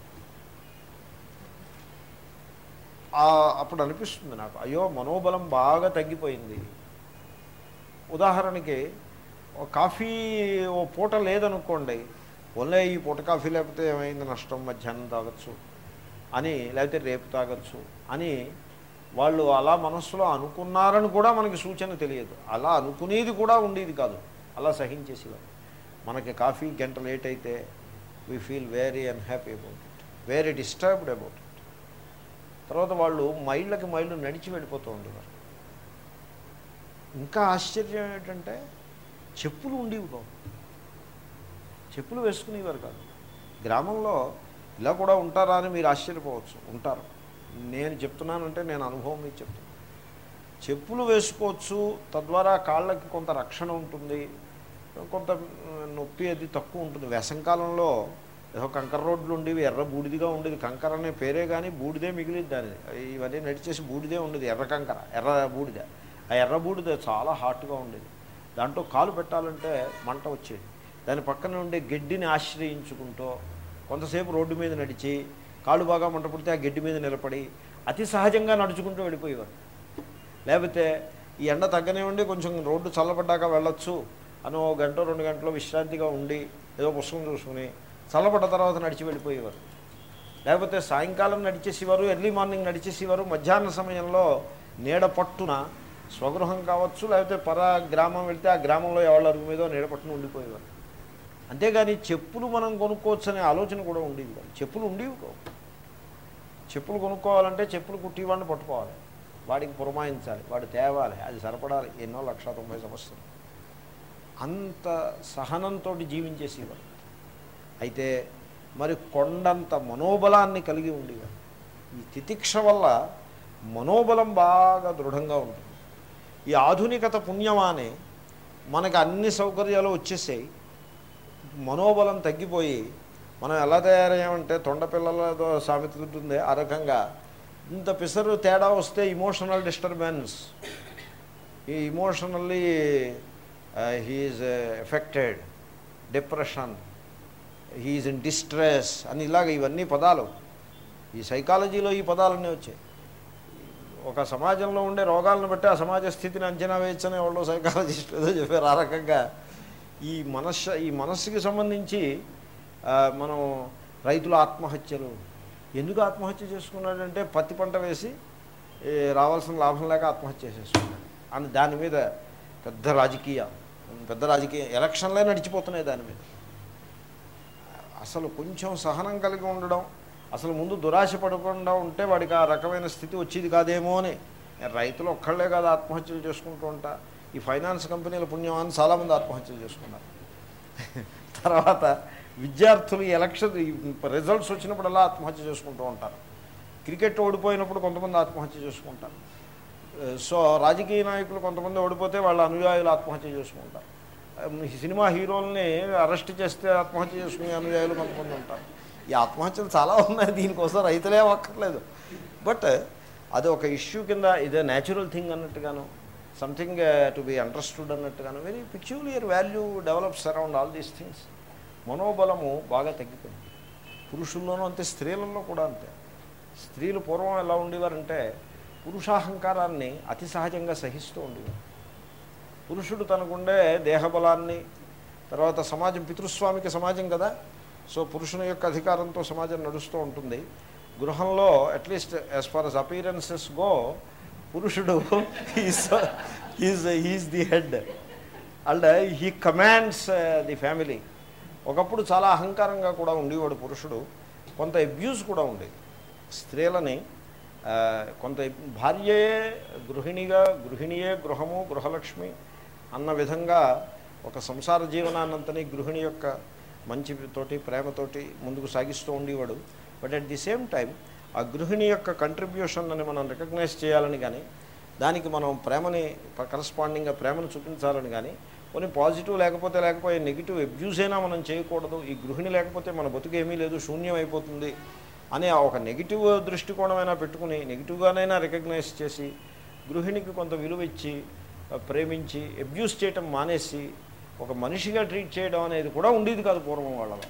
ఆ- అప్పుడు అనిపిస్తుంది నాకు అయ్యో మనోబలం బాగా తగ్గిపోయింది ఉదాహరణకి ఓ కాఫీ ఓ పూట లేదనుకోండి ఓన్లే ఈ పూట కాఫీ లేకపోతే ఏమైంది నష్టం మధ్యాహ్నం తాగొచ్చు అని లేకపోతే రేపు తాగొచ్చు అని వాళ్ళు అలా మనస్సులో అనుకున్నారని కూడా మనకి సూచన తెలియదు అలా అనుకునేది కూడా ఉండేది కాదు అలా సహించేసేవారు మనకి కాఫీ గంట లేట్ అయితే we feel very unhappy about it very disturbed about it తర్వాత వాళ్ళు మైళ్ళకి మైళ్ళు నడిచి వెళ్ళిపోతూ ఉండేవారు ఇంకా ఆశ్చర్యం ఏంటంటే చెప్పులు ఉండేవి కావు చెప్పులు వేసుకునేవారు కాదు గ్రామంలో ఇలా కూడా ఉంటారా అని మీరు ఆశ్చర్యపోవచ్చు ఉంటారు నేను చెప్తున్నానంటే నేను అనుభవం మీకు చెప్తున్నాను చెప్పులు వేసుకోవచ్చు తద్వారా కాళ్ళకి కొంత రక్షణ ఉంటుంది కొంత మ్, నొప్పి అది తక్కువ ఉంటుంది వేసంకాలంలో ఏదో కంకర రోడ్లు ఉండేవి ఎర్ర బూడిదిగా ఉండేది కంకర అనే పేరే కానీ బూడిదే మిగిలింది దాని ఇవన్నీ నడిచేసి బూడిదే ఉండేది ఎర్ర కంకర ఎర్ర బూడిద ఆ ఎర్ర బూడిద చాలా హాట్గా ఉండేది దాంట్లో కాలు పెట్టాలంటే మంట వచ్చేది దాని పక్కన ఉండే గడ్డిని ఆశ్రయించుకుంటూ కొంతసేపు రోడ్డు మీద నడిచి కాళ్ళు బాగా మంట పుడితే ఆ గడ్డి మీద నిలబడి అతి సహజంగా నడుచుకుంటూ వెళ్ళిపోయేవారు లేకపోతే ఈ ఎండ తగ్గనే ఉండి కొంచెం రోడ్డు చల్లబడ్డాక వెళ్ళొచ్చు అని ఓ గంట రెండు గంటలు విశ్రాంతిగా ఉండి ఏదో పుస్తకం చూసుకుని చల్లబడ్డ తర్వాత నడిచి వెళ్ళిపోయేవారు లేకపోతే సాయంకాలం నడిచేసేవారు ఎర్లీ మార్నింగ్ నడిచేసేవారు మధ్యాహ్న సమయంలో నీడ పట్టున స్వగృహం కావచ్చు లేకపోతే పర గ్రామం వెళ్తే ఆ గ్రామంలో ఎవరి అరుగు మీదో నీడ పట్టున ఉండిపోయేవారు అంతేగాని చెప్పులు మనం కొనుక్కోవచ్చు అనే ఆలోచన కూడా ఉండేది కాదు చెప్పులు ఉండేవి కావు చెప్పులు కొనుక్కోవాలంటే చెప్పులు కుట్టివాడిని పట్టుకోవాలి వాడికి పురమాయించాలి వాడు తేవాలి అది సరిపడాలి ఎన్నో లక్ష తొంభై సంవత్సరాలు అంత సహనంతో జీవించేసేవారు అయితే మరి కొండంత మనోబలాన్ని కలిగి ఉండేవారు ఈ తితిక్ష వల్ల మనోబలం బాగా దృఢంగా ఉంటుంది ఈ ఆధునికత పుణ్యమానే మనకి అన్ని సౌకర్యాలు వచ్చేసాయి మనోబలం తగ్గిపోయి మనం ఎలా తయారయ్యామంటే తొండపిల్లలతో సామెత ఉంటుంది ఆ రకంగా ఇంత పిసరు తేడా వస్తే ఇమోషనల్ డిస్టర్బెన్స్ ఈ emotionally he's affected depression he's in distress అని ఇలాగ ఇవన్నీ పదాలు ఈ సైకాలజీలో ఈ పదాలన్నీ వచ్చాయి ఒక సమాజంలో ఉండే రోగాలను బట్టి ఆ సమాజ స్థితిని అంచనా వేయచ్చనే వాళ్ళు సైకాలజిస్ట్ ఏదో చెప్పారు ఆ రకంగా ఈ మనస్సు ఈ మనస్సుకి సంబంధించి ఆ, మనం రైతుల ఆత్మహత్యలు ఎందుకు ఆత్మహత్య చేసుకున్నాడంటే పత్తి పంట వేసి ఏ, రావాల్సిన లాభం లేక ఆత్మహత్య చేసేసుకున్నాడు అని దాని మీద పెద్ద రాజకీయ పెద్ద రాజకీయ ఎలక్షన్లే నడిచిపోతున్నాయి దాని మీద అసలు కొంచెం సహనం కలిగి ఉండడం అసలు ముందు దురాశ పడకుండా ఉంటే వాడికి ఆ రకమైన స్థితి వచ్చేది కాదేమో అని రైతులు ఒక్కళ్ళే కాదు ఆత్మహత్యలు చేసుకుంటూ ఉంటా ఈ ఫైనాన్స్ కంపెనీల పుణ్యమాన్ని చాలామంది ఆత్మహత్యలు చేసుకున్నారు తర్వాత విద్యార్థులు ఈ ఎలక్షన్ ఈ రిజల్ట్స్ వచ్చినప్పుడల్లా ఆత్మహత్య చేసుకుంటూ ఉంటారు క్రికెట్ ఓడిపోయినప్పుడు కొంతమంది ఆత్మహత్య చేసుకుంటారు సో రాజకీయ నాయకులు కొంతమంది ఓడిపోతే వాళ్ళ అనుయాయులు ఆత్మహత్య చేసుకుంటారు ఈ సినిమా హీరోల్ని అరెస్ట్ చేస్తే ఆత్మహత్య చేసుకునే అనుయాయులు కొంతమంది ఉంటారు ఈ ఆత్మహత్యలు చాలా ఉన్నాయి దీనికోసం రైతులే అక్కర్లేదు బట్ అది ఒక ఇష్యూ కింద ఇదే న్యాచురల్ థింగ్ అన్నట్టుగాను సంథింగ్ టు బి అండర్స్టూడ్ అన్నట్టుగాను very peculiar value develops around all these things మనోబలము బాగా తగ్గిపోయింది పురుషుల్లోనూ అంతే స్త్రీలలో కూడా అంతే స్త్రీలు పూర్వం ఎలా ఉండేవారంటే పురుషాహంకారాన్ని అతి సహజంగా సహిస్తూ ఉండేవారు పురుషుడు తనకుండే దేహబలాన్ని తర్వాత సమాజం పితృస్వామిక సమాజం కదా సో పురుషుని యొక్క అధికారంతో సమాజం నడుస్తూ ఉంటుంది గృహంలో at least as far as appearances go పురుషుడు is is is the head and he commands the family ఒకప్పుడు చాలా అహంకారంగా కూడా ఉండేవాడు పురుషుడు కొంత అబ్యూస్ కూడా ఉండేది స్త్రీలని ఆ, కొంత భార్యయే గృహిణిగా గృహిణియే గృహము గృహలక్ష్మి అన్న విధంగా ఒక సంసార జీవనాన్నంతని గృహిణి యొక్క మంచి తోటి ప్రేమతోటి ముందుకు సాగిస్తూ ఉండేవాడు but at the same time ఆ గృహిణి యొక్క కంట్రిబ్యూషన్ అని మనం రికగ్నైజ్ చేయాలని కానీ దానికి మనం ప్రేమని కరస్పాండింగ్గా ప్రేమను చూపించాలని కానీ కొన్ని పాజిటివ్ లేకపోతే లేకపోతే నెగిటివ్ అబ్యూస్ అయినా మనం చేయకూడదు ఈ గృహిణి లేకపోతే మన బతుకు ఏమీ లేదు శూన్యం అయిపోతుంది అనే ఆ ఒక నెగిటివ్ దృష్టికోణమైనా పెట్టుకుని నెగిటివ్గానైనా రికగ్నైజ్ చేసి గృహిణికి కొంత విలువ ఇచ్చి ఆ, ప్రేమించి అబ్యూస్ చేయటం మానేసి ఒక మనిషిగా ట్రీట్ చేయడం అనేది కూడా ఉండేది కాదు పూర్వం వాళ్ళలో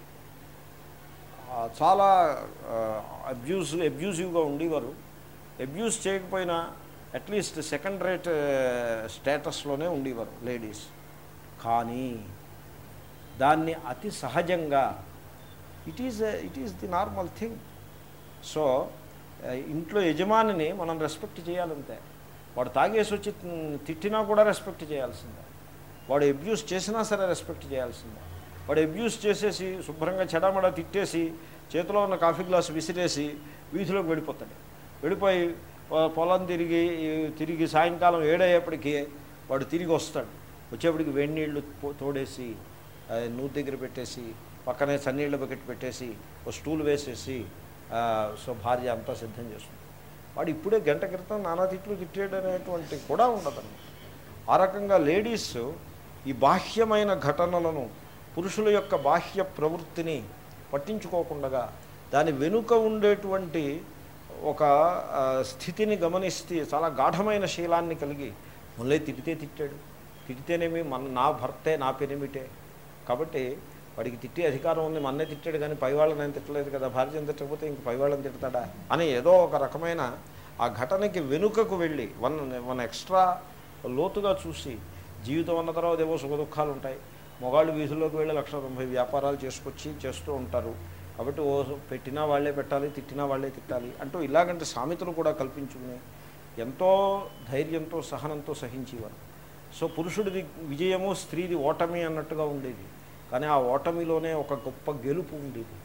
ఆ, చాలా అబ్యూస్ అబ్యూజివ్గా ఉండేవారు అబ్యూస్ చేయకపోయినా అట్లీస్ట్ సెకండ్ రేట్ స్టేటస్లోనే ఉండేవారు లేడీస్ కానీ దాన్ని అతి సహజంగా it is it is the normal thing so ఇంట్లో యజమానిని మనం రెస్పెక్ట్ చేయాలంతే వాడు తాగేసి వచ్చి తిట్టినా కూడా రెస్పెక్ట్ చేయాల్సిందే వాడు అబ్యూస్ చేసినా సరే రెస్పెక్ట్ చేయాల్సిందే వాడు అబ్యూస్ చేసేసి శుభ్రంగా చెడమడ తిట్టేసి చేతిలో ఉన్న కాఫీ గ్లాస్ విసిరేసి వీధిలోకి వెళ్ళిపోతాడు వెళ్ళిపోయి పొ- పొలం తిరిగి తిరిగి సాయంకాలం ఏడయ్యేప్పటికీ వాడు తిరిగి వస్తాడు వచ్చేప్పటికి వేడి నీళ్లు పో- తోడేసి ఆ, నూతి దగ్గర పెట్టేసి పక్కనే చన్నీళ్ళ బకెట్ పెట్టేసి ఒక స్టూల్ వేసేసి ఆ, సో భార్య అంతా సిద్ధం చేస్తుంది వాడు ఇప్పుడే గంట క్రితం నానా తిట్లు తిట్టాడు అనేటువంటి కూడా ఉండదన్నమాట ఆ రకంగా లేడీస్ ఈ బాహ్యమైన ఘటనలను పురుషుల యొక్క బాహ్య ప్రవృత్తిని పట్టించుకోకుండా దాని వెనుక ఉండేటువంటి ఒక ఆ, స్థితిని గమనిస్తే చాలా గాఢమైన శీలాన్ని కలిగి ముల్లే తిడితే తిట్టాడు తిడితేనేమి మన నా భర్తే నా పెనిమిటే కాబట్టి వాడికి తిట్టే అధికారం ఉంది మన్నే తిట్టాడు కానీ పై వాళ్ళని నేను తిట్టలేదు కదా భార్యను తిట్టకపోతే ఇంక పై వాళ్ళని తిడతాడా అని ఏదో ఒక రకమైన ఆ ఘటనకి వెనుకకు వెళ్ళి వన్ వన్ ఎక్స్ట్రా లోతుగా చూసి జీవితం అన్న తర్వాత ఏవో సుఖ దుఃఖాలు ఉంటాయి మొగాళ్ళు వీధుల్లోకి వెళ్ళి లక్ష తొంభై వ్యాపారాలు చేసుకొచ్చి చేస్తూ ఉంటారు కాబట్టి ఓ పెట్టినా వాళ్ళే పెట్టాలి తిట్టినా వాళ్ళే తిట్టాలి అంటూ ఇలాగంటే సామెతలు కూడా కల్పించుకుని ఎంతో ధైర్యంతో సహనంతో సహించేవారు సో పురుషుడిది విజయము స్త్రీది ఓటమి అన్నట్టుగా ఉండేది కానీ ఆ ఓటమిలోనే ఒక గొప్ప గెలుపు ఉండేది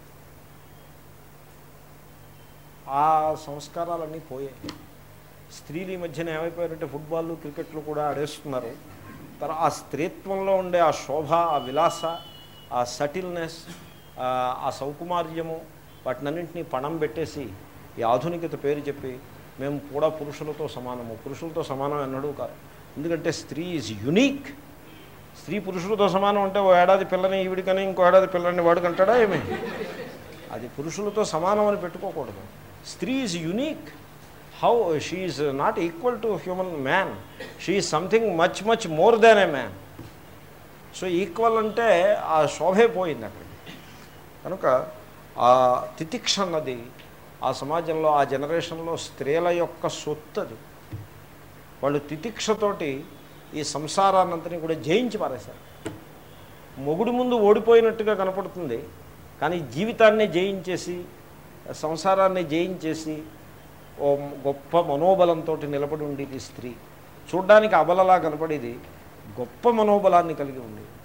ఆ సంస్కారాలన్నీ పోయాయి స్త్రీలు ఈ మధ్యన ఏమైపోయారంటే ఫుట్బాల్ క్రికెట్లు కూడా ఆడేస్తున్నారు తర్వాత ఆ స్త్రీత్వంలో ఉండే ఆ శోభ ఆ విలాస ఆ సటిల్నెస్ ఆ సౌకుమార్యము వాటినన్నింటినీ పణం పెట్టేసి ఈ ఆధునికత పేరు చెప్పి మేము కూడా పురుషులతో సమానము పురుషులతో సమానం అన్నాడు కాదు ఎందుకంటే స్త్రీ ఈజ్ యునీక్ స్త్రీ పురుషులతో సమానం అంటే ఓ ఏడాది పిల్లని ఈవిడికని ఇంకో ఏడాది పిల్లని వాడికంటాడా ఏమి అది పురుషులతో సమానం అని పెట్టుకోకూడదు స్త్రీ is unique how she's not equal to human man she is something much much more than a man so equal అంటే ఆ శోభే పోయింది అక్కడికి కనుక ఆ తితిక్ష అన్నది ఆ సమాజంలో ఆ జనరేషన్లో స్త్రీల యొక్క సొత్తు అది వాళ్ళు తితిక్షతోటి ఈ సంసారాన్నంతని కూడా జయించి పారేశారు మొగుడు ముందు ఓడిపోయినట్టుగా కనపడుతుంది కానీ జీవితాన్ని జయించేసి సంసారాన్ని జయించేసి ఓ గొప్ప మనోబలంతో నిలబడి ఉండేది స్త్రీ చూడ్డానికి అబలలా కనపడేది గొప్ప మనోబలాన్ని కలిగి ఉండేది